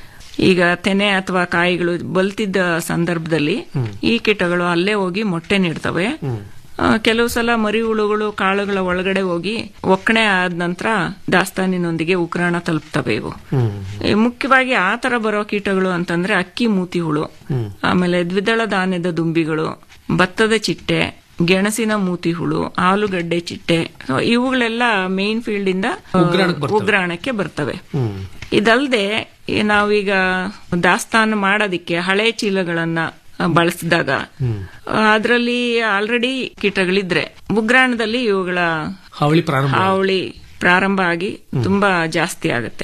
[SPEAKER 16] ಈಗ ತೆನೆ ಅಥವಾ ಕಾಯಿಗಳು ಬಲ್ತಿದ್ದ ಸಂದರ್ಭದಲ್ಲಿ ಈ ಕೀಟಗಳು ಅಲ್ಲೇ ಹೋಗಿ ಮೊಟ್ಟೆ ನೀಡ್ತವೆ ಆ, ಕೆಲವು ಸಲ ಮರಿ ಹುಳುಗಳು ಕಾಳುಗಳ ಒಳಗಡೆ ಹೋಗಿ ಒಕ್ಕಣೆ ಆದ ನಂತರ ದಾಸ್ತಾನಿನೊಂದಿಗೆ ಉಗ್ರಾಣ ತಲುಪ್ತವೆ ಇವು ಈ ಮುಖ್ಯವಾಗಿ ಆ ತರ ಬರೋ ಕೀಟಗಳು ಅಂತಂದ್ರೆ ಅಕ್ಕಿ ಮೂತಿ ಹುಳು ಆಮೇಲೆ ದ್ವಿದಳ ಧಾನ್ಯದ ದುಂಬಿಗಳು ಭತ್ತದ ಚಿಟ್ಟೆ ಗೆಣಸಿನ ಮೂತಿ ಹುಳು ಆಲೂಗಡ್ಡೆ ಚಿಟ್ಟೆ ಸೊ ಇವುಗಳೆಲ್ಲ ಮೇನ್ ಫೀಲ್ಡ್ ಇಂದ ಆ,
[SPEAKER 15] ಉಗ್ರಾಣಕ್ಕೆ ಬರ್ತವೆ.
[SPEAKER 16] ಉಗ್ರಾಣಕ್ಕೆ ಬರ್ತವೆ ಇದಲ್ದೆ ಈ ನಾವೀಗ ದಾಸ್ತಾನು ಮಾಡೋದಿಕ್ಕೆ ಹಳೆ ಚೀಲಗಳನ್ನ ಬಳಸಿದಾಗ ಅದರಲ್ಲಿ ಆಲ್ರೆಡಿ ಕೀಟಗಳಿದ್ರೆ ಉಗ್ರಾಣದಲ್ಲಿ ಇವುಗಳ
[SPEAKER 15] ಹಾವಳಿ ಪ್ರಾರಂಭ
[SPEAKER 16] ಹಾವಳಿ ಪ್ರಾರಂಭ ಆಗಿ ತುಂಬಾ ಜಾಸ್ತಿ ಆಗುತ್ತೆ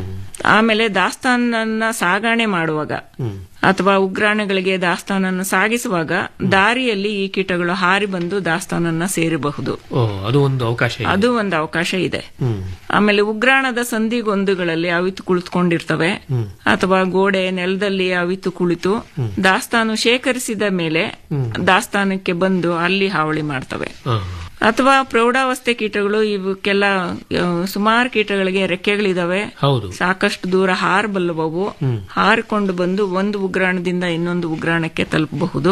[SPEAKER 16] ಆಮೇಲೆ ದಾಸ್ತಾನನ್ನ ಸಾಗಣೆ ಮಾಡುವಾಗ ಅಥವಾ ಉಗ್ರಾಣಗಳಿಗೆ ದಾಸ್ತಾನನ್ನು ಸಾಗಿಸುವಾಗ ದಾರಿಯಲ್ಲಿ ಈ ಕೀಟಗಳು ಹಾರಿ ಬಂದು ದಾಸ್ತಾನನ್ನ ಸೇರಬಹುದು
[SPEAKER 15] ಓ ಅದು ಒಂದು ಅವಕಾಶ ಇದೆ.
[SPEAKER 16] ಅದು ಒಂದು ಅವಕಾಶ ಇದೆ
[SPEAKER 15] ಹ್ಮ್.
[SPEAKER 16] ಆಮೇಲೆ ಉಗ್ರಾಣದ ಸಂಧಿಗೊಂದುಗಳಲ್ಲಿ ಅವಿತು ಕುಳಿತುಕೊಂಡಿರ್ತವೆ ಅಥವಾ ಗೋಡೆ ನೆಲದಲ್ಲಿ ಅವಿತು ಕುಳಿತು ದಾಸ್ತಾನು ಶೇಖರಿಸಿದ ಮೇಲೆ ದಾಸ್ತಾನಕ್ಕೆ ಬಂದು ಅಲ್ಲಿ ಹಾವಳಿ ಮಾಡ್ತವೆ
[SPEAKER 15] ಆ,
[SPEAKER 16] ಅಥವಾ ಪ್ರೌಢಾವಸ್ಥೆ ಕೀಟಗಳು ಇವಕ್ಕೆಲ್ಲ ಸುಮಾರು ಕೀಟಗಳಿಗೆ ರೆಕ್ಕೆಗಳಿದಾವೆ
[SPEAKER 15] ಹೌದು
[SPEAKER 16] ಸಾಕಷ್ಟು ದೂರ ಹಾರಬಲ್ಲವು ಹಾರಿಕೊಂಡು ಬಂದು ಒಂದು ಉಗ್ರಾಣದಿಂದ ಇನ್ನೊಂದು ಉಗ್ರಾಣಕ್ಕೆ ತಲುಪಬಹುದು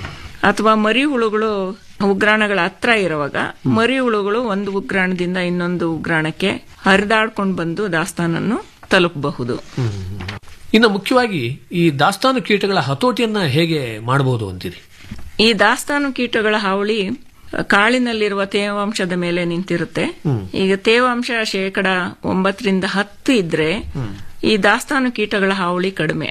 [SPEAKER 16] ಅಥವಾ ಮರಿ ಹುಳುಗಳು ಉಗ್ರಾಣಗಳ ಹತ್ರ ಇರುವಾಗ ಮರಿ ಹುಳುಗಳು ಒಂದು ಉಗ್ರಾಣದಿಂದ ಇನ್ನೊಂದು ಉಗ್ರಾಣಕ್ಕೆ ಹರಿದಾಡ್ಕೊಂಡು ಬಂದು ದಾಸ್ತಾನನ್ನು ತಲುಪಬಹುದು
[SPEAKER 15] ಇನ್ನು ಮುಖ್ಯವಾಗಿ ಈ ದಾಸ್ತಾನು ಕೀಟಗಳ ಹತೋಟಿಯನ್ನ ಹೇಗೆ ಮಾಡಬಹುದು ಅಂತೀರಿ
[SPEAKER 16] ಈ ದಾಸ್ತಾನು ಕೀಟಗಳ ಹಾವಳಿ ಕಾಳಿನಲ್ಲಿರುವ ತೇವಾಂಶದ ಮೇಲೆ ನಿಂತಿರುತ್ತೆ ಈಗ ತೇವಾಂಶ ಶೇಕಡ ಒಂಬತ್ತರಿಂದ ಹತ್ತು ಇದ್ರೆ ಈ ದಾಸ್ತಾನು ಕೀಟಗಳ ಹಾವಳಿ ಕಡಿಮೆ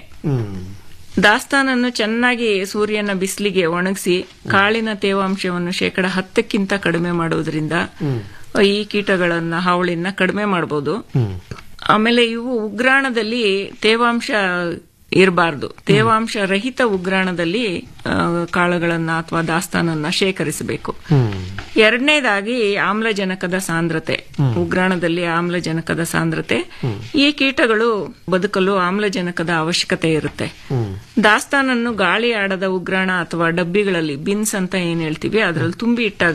[SPEAKER 16] ದಾಸ್ತಾನನ್ನು ಚೆನ್ನಾಗಿ ಸೂರ್ಯನ ಬಿಸಿಲಿಗೆ ಒಣಗಿಸಿ ಕಾಳಿನ ತೇವಾಂಶವನ್ನು ಶೇಕಡ ಹತ್ತಕ್ಕಿಂತ ಕಡಿಮೆ ಮಾಡುವುದರಿಂದ ಈ ಕೀಟಗಳನ್ನ ಹಾವಳಿನ ಕಡಿಮೆ ಮಾಡಬಹುದು ಆಮೇಲೆ ಇವು ಉಗ್ರಾಣದಲ್ಲಿ ತೇವಾಂಶ ಇರಬಾರ್ದು ತೇವಾಂಶ ರಹಿತ ಉಗ್ರಾಣದಲ್ಲಿ ಆ, ಕಾಳುಗಳನ್ನ ಅಥವಾ ದಾಸ್ತಾನನ್ನ ಶೇಖರಿಸಬೇಕು ಎರಡನೇದಾಗಿ ಆಮ್ಲಜನಕದ ಸಾಂದ್ರತೆ ಉಗ್ರಾಣದಲ್ಲಿ ಆಮ್ಲಜನಕದ ಸಾಂದ್ರತೆ ಈ ಕೀಟಗಳು ಬದುಕಲು ಆಮ್ಲಜನಕದ ಅವಶ್ಯಕತೆ ಇರುತ್ತೆ ದಾಸ್ತಾನನ್ನು ಗಾಳಿ ಆಡದ ಉಗ್ರಾಣ ಅಥವಾ ಡಬ್ಬಿಗಳಲ್ಲಿ ಬಿನ್ಸ್ ಅಂತ ಏನ್ ಹೇಳ್ತೀವಿ ಅದರಲ್ಲಿ ತುಂಬಿ ಇಟ್ಟಾಗ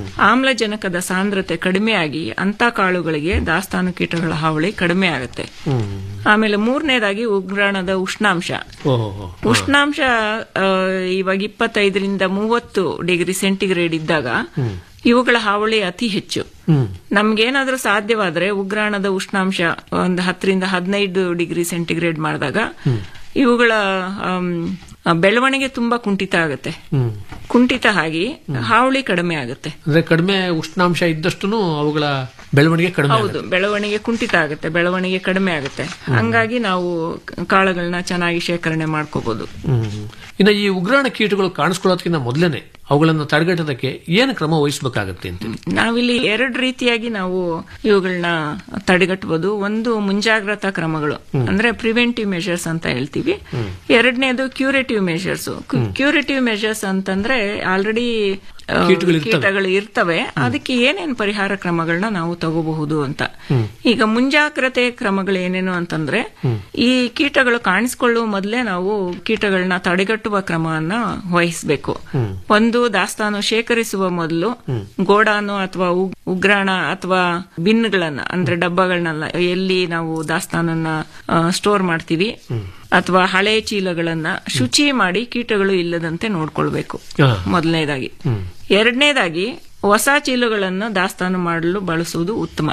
[SPEAKER 16] ಆಮ್ಲಜನಕದ ಸಾಂದ್ರತೆ ಕಡಿಮೆಯಾಗಿ ಅಂತ ಕಾಳುಗಳಿಗೆ ದಾಸ್ತಾನು ಕೀಟಗಳ ಹಾವಳಿ ಕಡಿಮೆ ಆಗುತ್ತೆ ಆಮೇಲೆ ಮೂರನೇದಾಗಿ ಉಗ್ರಾಣದ ಉಷ್ಣಾಂಶ
[SPEAKER 15] ಓಹೋ
[SPEAKER 16] ಉಷ್ಣಾಂಶ ಆ, ಇವಾಗ ಇಪ್ಪತ್ತೈದರಿಂದ ಮೂವತ್ತು ಡಿಗ್ರಿ ಸೆಂಟಿಗ್ರೇಡ್ ಇದ್ದಾಗ ಇವುಗಳ ಹಾವಳಿ ಅತಿ ಹೆಚ್ಚು ನಮ್ಗೇನಾದ್ರೂ ಸಾಧ್ಯವಾದ್ರೆ ಉಗ್ರಾಣದ ಉಷ್ಣಾಂಶ ಒಂದು ಹತ್ತರಿಂದ ಹದಿನೈದು ಡಿಗ್ರಿ ಸೆಂಟಿಗ್ರೇಡ್ ಮಾಡಿದಾಗ ಇವುಗಳ ಆಮ್, ಬೆಳವಣಿಗೆ ತುಂಬಾ ಕುಂಠಿತ ಆಗುತ್ತೆ ಕುಂಠಿತ ಆಗಿ ಹಾವಳಿ ಕಡಿಮೆ ಆಗುತ್ತೆ
[SPEAKER 15] ಅಂದ್ರೆ ಕಡಿಮೆ ಉಷ್ಣಾಂಶ ಇದ್ದಷ್ಟು ಅವುಗಳ ಬೆಳವಣಿಗೆ ಕಡಿಮೆ
[SPEAKER 16] ಹೌದು ಬೆಳವಣಿಗೆ ಕುಂಠಿತ ಆಗುತ್ತೆ ಬೆಳವಣಿಗೆ ಕಡಿಮೆ ಆಗುತ್ತೆ ಹಂಗಾಗಿ ನಾವು ಕಾಳುಗಳನ್ನ ಚೆನ್ನಾಗಿ ಶೇಖರಣೆ ಮಾಡ್ಕೋಬಹುದು
[SPEAKER 15] ಹ್ಮ್. ಇನ್ನು ಈ ಉಗ್ರಾಣ ಕೀಟಗಳು ಕಾಣಿಸ್ಕೊಳ್ಳೋದಕ್ಕಿಂತ ಮೊದಲೇನೆ ಅವುಗಳನ್ನು ತಡೆಗಟ್ಟೋದಕ್ಕೆ ಏನು ಕ್ರಮ ವಹಿಸಬೇಕಾಗತ್ತೆ ಅಂತೀನಿ
[SPEAKER 16] ನಾವಿಲ್ಲಿ ಎರಡು ರೀತಿಯಾಗಿ ನಾವು ಇವುಗಳನ್ನ ತಡೆಗಟ್ಟಬಹುದು ಒಂದು ಮುಂಜಾಗ್ರತಾ ಕ್ರಮಗಳು ಅಂದ್ರೆ ಪ್ರಿವೆಂಟಿವ್ ಮೆಷರ್ಸ್ ಅಂತ ಹೇಳ್ತೀವಿ ಎರಡನೇದು ಕ್ಯೂರೇಟಿವ್ ಮೆಷರ್ಸ್ ಕ್ಯೂರೇಟಿವ್ ಮೆಷರ್ಸ್ ಅಂತಂದ್ರೆ ಆಲ್ರೆಡಿ
[SPEAKER 15] ಕೀಟಗಳು ಇರ್ತವೆ.
[SPEAKER 16] ಕೀಟಗಳು ಇರ್ತವೆ ಅದಕ್ಕೆ ಏನೇನ್ ಪರಿಹಾರ ಕ್ರಮಗಳನ್ನ ನಾವು ತಗೋಬಹುದು ಅಂತ ಈಗ ಮುಂಜಾಗ್ರತೆ ಕ್ರಮಗಳು ಏನೇನು ಅಂತಂದ್ರೆ ಈ ಕೀಟಗಳು ಕಾಣಿಸ್ಕೊಳ್ಳುವ ಮೊದಲೇ ನಾವು ಕೀಟಗಳನ್ನ ತಡೆಗಟ್ಟುವ ಕ್ರಮವನ್ನ ವಹಿಸಬೇಕು ಒಂದು ದಾಸ್ತಾನು ಶೇಖರಿಸುವ ಮೊದಲು ಗೋಡಾನು ಅಥವಾ ಉಗ್- ಉಗ್ರಾಣ ಅಥವಾ ಬಿನ್ಗಳನ್ನ ಅಂದ್ರೆ ಡಬ್ಬಗಳನ್ನೆಲ್ಲ ಎಲ್ಲಿ ನಾವು ದಾಸ್ತಾನನ್ನ ಸ್ಟೋರ್ ಮಾಡ್ತೀವಿ ಅಥವಾ ಹಳೆ ಚೀಲಗಳನ್ನ ಶುಚಿ ಮಾಡಿ ಕೀಟಗಳು ಇಲ್ಲದಂತೆ ನೋಡ್ಕೊಳ್ಬೇಕು
[SPEAKER 15] ಹಾ.
[SPEAKER 16] ಮೊದಲನೇದಾಗಿ ಎರಡನೇದಾಗಿ ಹೊಸ ಚೀಲಗಳನ್ನು ದಾಸ್ತಾನು ಮಾಡಲು ಬಳಸುವುದು ಉತ್ತಮ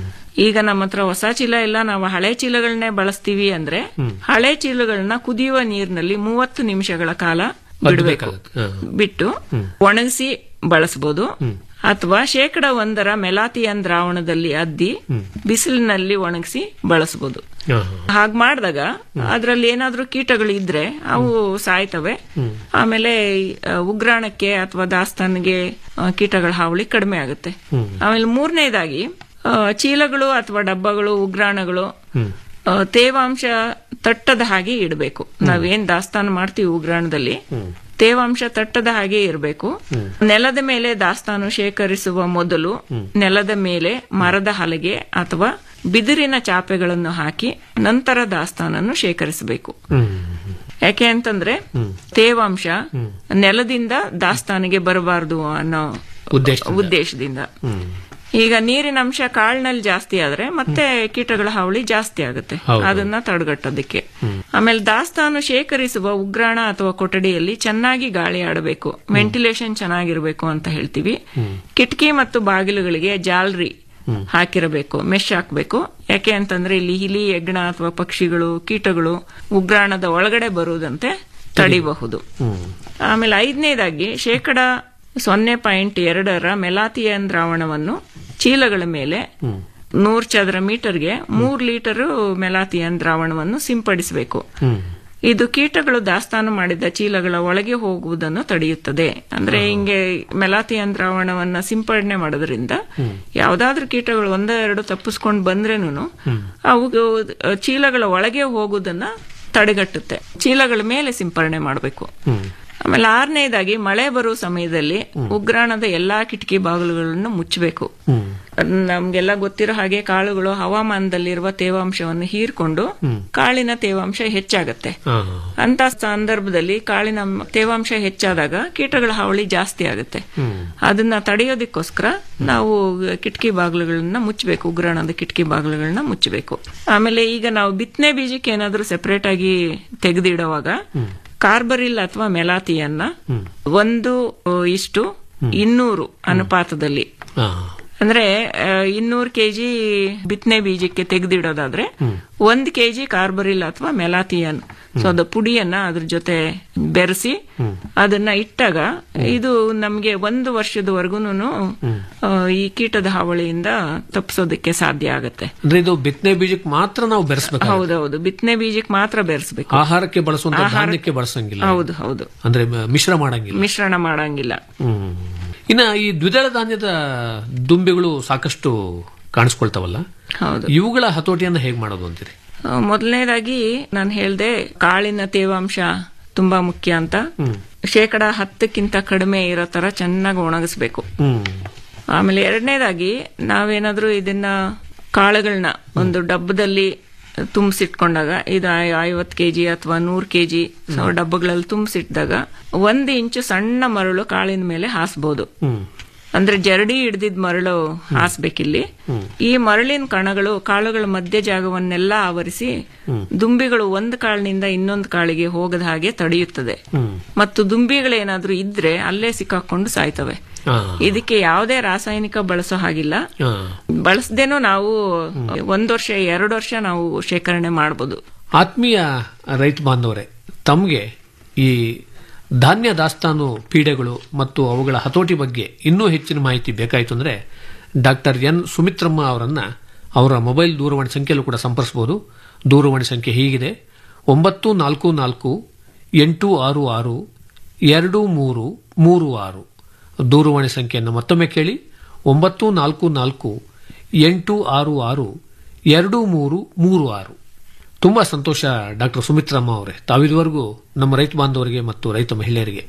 [SPEAKER 16] ಈಗ ನಮ್ಮ ಹತ್ರ ಹೊಸ ಚೀಲ ಇಲ್ಲ ನಾವು ಹಳೆ ಚೀಲಗಳನ್ನೇ ಬಳಸ್ತೀವಿ ಅಂದ್ರೆ ಹಳೆ ಚೀಲಗಳನ್ನ ಕುದಿಯುವ ನೀರಿನಲ್ಲಿ ಮೂವತ್ತು ನಿಮಿಷಗಳ ಕಾಲ ಬಿಡಬೇಕು
[SPEAKER 15] ಅದ್ಬೇಕಾಗತ್ತೆ. ಹಾ.
[SPEAKER 16] ಬಿಟ್ಟು ಒಣಗಿಸಿ ಬಳಸಬಹುದು ಅಥವಾ ಶೇಕಡ ಒಂದರ ಮೆಲಾತಿಯನ್ ದ್ರಾವಣದಲ್ಲಿ ಅದ್ದಿ ಬಿಸಿಲಿನಲ್ಲಿ ಒಣಗಿಸಿ ಬಳಸಬಹುದು
[SPEAKER 15] ಹಾ,
[SPEAKER 16] ಹಾಗ್ ಮಾಡಿದಾಗ ಅದ್ರಲ್ಲಿ ಏನಾದ್ರೂ ಕೀಟಗಳು ಇದ್ರೆ ಅವು ಸಾಯ್ತವೆ ಆಮೇಲೆ ಆ, ಉಗ್ರಾಣಕ್ಕೆ ಅಥವಾ ದಾಸ್ತಾನಿಗೆ ಆ, ಕೀಟಗಳ ಹಾವಳಿ ಕಡಿಮೆ ಆಗುತ್ತೆ ಆಮೇಲೆ ಮೂರನೇದಾಗಿ ಆ, ಚೀಲಗಳು ಅಥವಾ ಡಬ್ಬಗಳು ಉಗ್ರಾಣಗಳು ಆ, ತೇವಾಂಶ ತಟ್ಟದ ಹಾಗೆ ಇಡಬೇಕು ನಾವೇನ್ ದಾಸ್ತಾನು ಮಾಡ್ತೀವಿ ಉಗ್ರಾಣದಲ್ಲಿ ತೇವಾಂಶ ತಟ್ಟದ ಹಾಗೆ ಇರಬೇಕು ನೆಲದ ಮೇಲೆ ದಾಸ್ತಾನು ಶೇಖರಿಸುವ ಮೊದಲು ನೆಲದ ಮೇಲೆ ಮರದ ಹಲಗೆ ಅಥವಾ ಬಿದಿರಿನ ಚಾಪೆಗಳನ್ನು ಹಾಕಿ ನಂತರ ದಾಸ್ತಾನನ್ನು ಶೇಖರಿಸಬೇಕು ಯಾಕೆ ಅಂತಂದ್ರೆ ತೇವಾಂಶ ನೆಲದಿಂದ ದಾಸ್ತಾನಿಗೆ ಬರಬಾರದು ಅನ್ನೋ
[SPEAKER 15] ಉದ್ದೇಶದಿಂದ.
[SPEAKER 16] ಉದ್ದೇಶದಿಂದ ಈಗ ನೀರಿನ ಅಂಶ ಕಾಳಿನಲ್ಲಿ ಜಾಸ್ತಿ ಆದ್ರೆ ಮತ್ತೆ ಕೀಟಗಳ ಹಾವಳಿ ಜಾಸ್ತಿ ಆಗುತ್ತೆ
[SPEAKER 15] ಹೌದು.
[SPEAKER 16] ಅದನ್ನ ತಡೆಗಟ್ಟೋದಕ್ಕೆ ಆಮೇಲೆ ದಾಸ್ತಾನು ಶೇಖರಿಸುವ ಉಗ್ರಾಣ ಅಥವಾ ಕೊಠಡಿಯಲ್ಲಿ ಚೆನ್ನಾಗಿ ಗಾಳಿ ಆಡಬೇಕು ವೆಂಟಿಲೇಷನ್ ಚೆನ್ನಾಗಿರ್ಬೇಕು ಅಂತ ಹೇಳ್ತೀವಿ ಕಿಟಕಿ ಮತ್ತು ಬಾಗಿಲುಗಳಿಗೆ ಜಾಲ್ರಿ ಹಾಕಿರಬೇಕು ಮೆಶ್ ಹಾಕ್ಬೇಕು ಯಾಕೆ ಅಂತಂದ್ರೆ ಇಲ್ಲಿ ಇಲಿ ಹೆಗ್ಗಣ ಅಥವಾ ಪಕ್ಷಿಗಳು ಕೀಟಗಳು ಉಗ್ರಾಣದ ಒಳಗಡೆ ಬರುವುದಂತೆ ತಡಿಬಹುದು ಆಮೇಲೆ ಐದನೇದಾಗಿ ಶೇಕಡ ಸೊನ್ನೆ ಪಾಯಿಂಟ್ ಎರಡರ ಮೆಲಾತಿಯನ್ ದ್ರಾವಣವನ್ನು ಚೀಲಗಳ ಮೇಲೆ ನೂರ್ ಚದರ ಮೀಟರ್ಗೆ ಮೂರ್ ಲೀಟರ್ ಮೆಲಾತಿಯನ್ ದ್ರಾವಣವನ್ನು ಸಿಂಪಡಿಸಬೇಕು ಇದು ಕೀಟಗಳು ದಾಸ್ತಾನು ಮಾಡಿದ ಚೀಲಗಳ ಒಳಗೆ ಹೋಗುವುದನ್ನು ತಡೆಯುತ್ತದೆ ಅಂದ್ರೆ ಹಿಂಗೆ ಮೆಲಾತಿಯನ್ ದ್ರಾವಣವನ್ನ ಸಿಂಪಡಣೆ ಮಾಡೋದ್ರಿಂದ ಯಾವ್ದಾದ್ರೂ ಕೀಟಗಳು ಒಂದೋ ಎರಡು ತಪ್ಪಿಸ್ಕೊಂಡು ಬಂದ್ರೇನು ಅವು ಅಹ್, ಚೀಲಗಳ ಒಳಗೆ ಹೋಗುವುದನ್ನ ತಡೆಗಟ್ಟುತ್ತೆ ಚೀಲಗಳ ಮೇಲೆ ಸಿಂಪರಣೆ ಮಾಡಬೇಕು ಆಮೇಲೆ ಆರನೇದಾಗಿ ಮಳೆ ಬರುವ ಸಮಯದಲ್ಲಿ ಉಗ್ರಾಣದ ಎಲ್ಲಾ ಕಿಟಕಿ ಬಾಗಿಲುಗಳನ್ನು ಮುಚ್ಚಬೇಕು ನಮ್ಗೆಲ್ಲ ಗೊತ್ತಿರೋ ಹಾಗೆ ಕಾಳುಗಳು ಹವಾಮಾನದಲ್ಲಿರುವ ತೇವಾಂಶವನ್ನು ಹೀರ್ಕೊಂಡು ಕಾಳಿನ ತೇವಾಂಶ ಹೆಚ್ಚಾಗತ್ತೆ ಅಂತ ಸಂದರ್ಭದಲ್ಲಿ ಕಾಳಿನ ಮ- ತೇವಾಂಶ ಹೆಚ್ಚಾದಾಗ ಕೀಟಗಳ ಹಾವಳಿ ಜಾಸ್ತಿ ಆಗುತ್ತೆ ಅದನ್ನ ತಡೆಯೋದಕ್ಕೋಸ್ಕರ ನಾವು ಕಿಟಕಿ ಬಾಗಿಲುಗಳನ್ನ ಮುಚ್ಚಬೇಕು ಉಗ್ರಾಣದ ಕಿಟಕಿ ಬಾಗಿಲುಗಳನ್ನ ಮುಚ್ಚಬೇಕು ಆಮೇಲೆ ಈಗ ನಾವು ಬಿತ್ತನೆ ಬೀಜಕ್ಕೆ ಏನಾದ್ರೂ ಸೆಪರೇಟ್ ಆಗಿ ತೆಗೆದಿಡುವಾಗ ಕಾರ್ಬರಿಲ್ ಅಥವಾ ಮೆಲಾತಿಯನ್ನ ಒಂದು ಅ, ಇಷ್ಟು ಇನ್ನೂರು ಅನುಪಾತದಲ್ಲಿ ಅಂದ್ರೆ ಇನ್ನೂರು ಕೆಜಿ ಬಿತ್ತನೆ ಬೀಜಕ್ಕೆ ತೆಗೆದಿಡೋದಾದ್ರೆ ಒಂದ್ ಕೆಜಿ ಕಾರ್ಬರಿಲ್ ಅಥವಾ ಮೆಲಾತಿಯನ್ ಸೊ ಅದು ಪುಡಿಯನ್ನ ಅದ್ರ ಜೊತೆ ಬೆರೆಸಿ ಅದನ್ನ ಇಟ್ಟಾಗ ಇದು ನಮ್ಗೆ ಒಂದು ವರ್ಷದವರೆಗೂನು ಈ ಕೀಟದ ಹಾವಳಿಯಿಂದ ತಪ್ಪಿಸೋದಕ್ಕೆ ಸಾಧ್ಯ ಆಗತ್ತೆ
[SPEAKER 15] ಅಂದ್ರೆ ಇದು ಬಿತ್ತನೆ ಬೀಜಕ್ಕೆ ಮಾತ್ರ ನಾವು ಬೆರೆಸಬೇಕು
[SPEAKER 16] ಹೌದೌದು ಬಿತ್ತನೆ ಬೀಜಕ್ಕೆ ಮಾತ್ರ ಬೆರೆಸ್ಬೇಕು
[SPEAKER 15] ಆಹಾರಕ್ಕೆ ಬಳಸುವಂತ
[SPEAKER 16] ಆಹಾರ-
[SPEAKER 15] ಧಾನ್ಯಕ್ಕೆ ಬಳಸಂಗಿಲ್ಲ
[SPEAKER 16] ಹೌದು ಹೌದು
[SPEAKER 15] ಅಂದ್ರೆ ಮ- ಮಿಶ್ರ ಮಾಡಂಗಿಲ್ಲ
[SPEAKER 16] ಮಿಶ್ರಣ ಮಾಡಂಗಿಲ್ಲ
[SPEAKER 15] ಹ್ಮ್. ಇನ್ನ ಈ ದ್ವಿದಳ ಧಾನ್ಯದ ದುಂಬಿಗಳು ಸಾಕಷ್ಟು ಕಾಣಿಸ್ಕೊಳ್ತಾವಲ್ಲ
[SPEAKER 16] ಹೌದು
[SPEAKER 15] ಇವುಗಳ ಹತೋಟಿಯನ್ನ ಹೇಗ್ ಮಾಡೋದು ಅಂತೀರಿ
[SPEAKER 16] ಆ, ಮೊದಲನೇದಾಗಿ ನಾನು ಹೇಳ್ದೆ ಕಾಳಿನ ತೇವಾಂಶ ತುಂಬಾ ಮುಖ್ಯ ಅಂತ ಶೇಕಡ ಹತ್ತಕ್ಕಿಂತ ಕಡಿಮೆ ಇರೋ ತರ ಚೆನ್ನಾಗಿ ಒಣಗಿಸ್ಬೇಕು ಆಮೇಲೆ ಎರಡನೇದಾಗಿ ನಾವೇನಾದ್ರೂ ಇದನ್ನ ಕಾಳುಗಳನ್ನ ಒಂದು ಡಬ್ಬದಲ್ಲಿ ತುಂಬಿಸಿಟ್ಕೊಂಡಾಗ ಇದು ಐವತ್ತು ಕೆಜಿ ಅಥವಾ ನೂರು ಕೆಜಿ ಡಬ್ಬಗಳಲ್ಲಿ ತುಂಬಿಸಿಟ್ಟಾಗ ಒಂದು ಇಂಚು ಸಣ್ಣ ಮರಳು ಕಾಳಿನ ಮೇಲೆ ಹಾಸ್ಬೋದು ಅಂದ್ರೆ ಜರಡಿ ಹಿಡ್ದಿದ್ ಮರಳು ಹಾಸ್ಬೇಕಿಲ್ಲಿ ಈ ಮರಳಿನ ಕಣಗಳು ಕಾಳುಗಳ ಮಧ್ಯ ಜಾಗವನ್ನೆಲ್ಲ ಆವರಿಸಿ ದುಂಬಿಗಳು ಒಂದು ಕಾಳಿನಿಂದ ಇನ್ನೊಂದು ಕಾಳಿಗೆ ಹೋಗದ ಹಾಗೆ ತಡೆಯುತ್ತದೆ ಮತ್ತು ದುಂಬಿಗಳೇನಾದ್ರೂ ಇದ್ರೆ ಅಲ್ಲೇ ಸಿಕ್ಕಾಕೊಂಡು ಸಾಯ್ತವೆ ಇದಕ್ಕೆ ಯಾವುದೇ ರಾಸಾಯನಿಕ ಬಳಸೋ ಹಾಗಿಲ್ಲ ಬಳಸದೇನೂ ನಾವು ಒಂದ್ ವರ್ಷ ಎರಡು ವರ್ಷ ನಾವು ಶೇಖರಣೆ ಮಾಡಬಹುದು
[SPEAKER 15] ಆತ್ಮೀಯ ರೈತ ಬಾಂಧವರೇ ತಮಗೆ ಈ ಧಾನ್ಯ ದಾಸ್ತಾನು ಪೀಡೆಗಳು ಮತ್ತು ಅವುಗಳ ಹತೋಟಿ ಬಗ್ಗೆ ಇನ್ನೂ ಹೆಚ್ಚಿನ ಮಾಹಿತಿ ಬೇಕಾಯಿತು ಅಂದರೆ ಡಾಕ್ಟರ್ ಎನ್ ಸುಮಿತ್ರಮ್ಮ ಅವರನ್ನ ಅವರ ಮೊಬೈಲ್ ದೂರವಾಣಿ ಸಂಖ್ಯೆಯಲ್ಲೂ ಕೂಡ ಸಂಪರ್ಸಬಹುದು ದೂರವಾಣಿ ಸಂಖ್ಯೆ ಹೀಗಿದೆ ಒಂಬತ್ತು ನಾಲ್ಕು ನಾಲ್ಕು ಎಂಟು ಆರು ಆರು ಎರಡು ಮೂರು ಮೂರು ಆರು ದೂರವಾಣಿ ಸಂಖ್ಯೆಯನ್ನು ಮತ್ತೊಮ್ಮೆ ಕೇಳಿ ಒಂಬತ್ತು ನಾಲ್ಕು ನಾಲ್ಕು ಎಂಟು ಆರು ಆರು ಎರಡು ಮೂರು ಮೂರು ಆರು ತುಂಬಾ ಸಂತೋಷ ಡಾಕ್ಟರ್ ಸುಮಿತ್ರಮ್ಮ ಅವರೇ ತಾವಿದುವರೆಗೂ ನಮ್ಮ ರೈತ ಬಾಂಧವರಿಗೆ ಮತ್ತು ರೈತ ಮಹಿಳೆಯರಿಗೆ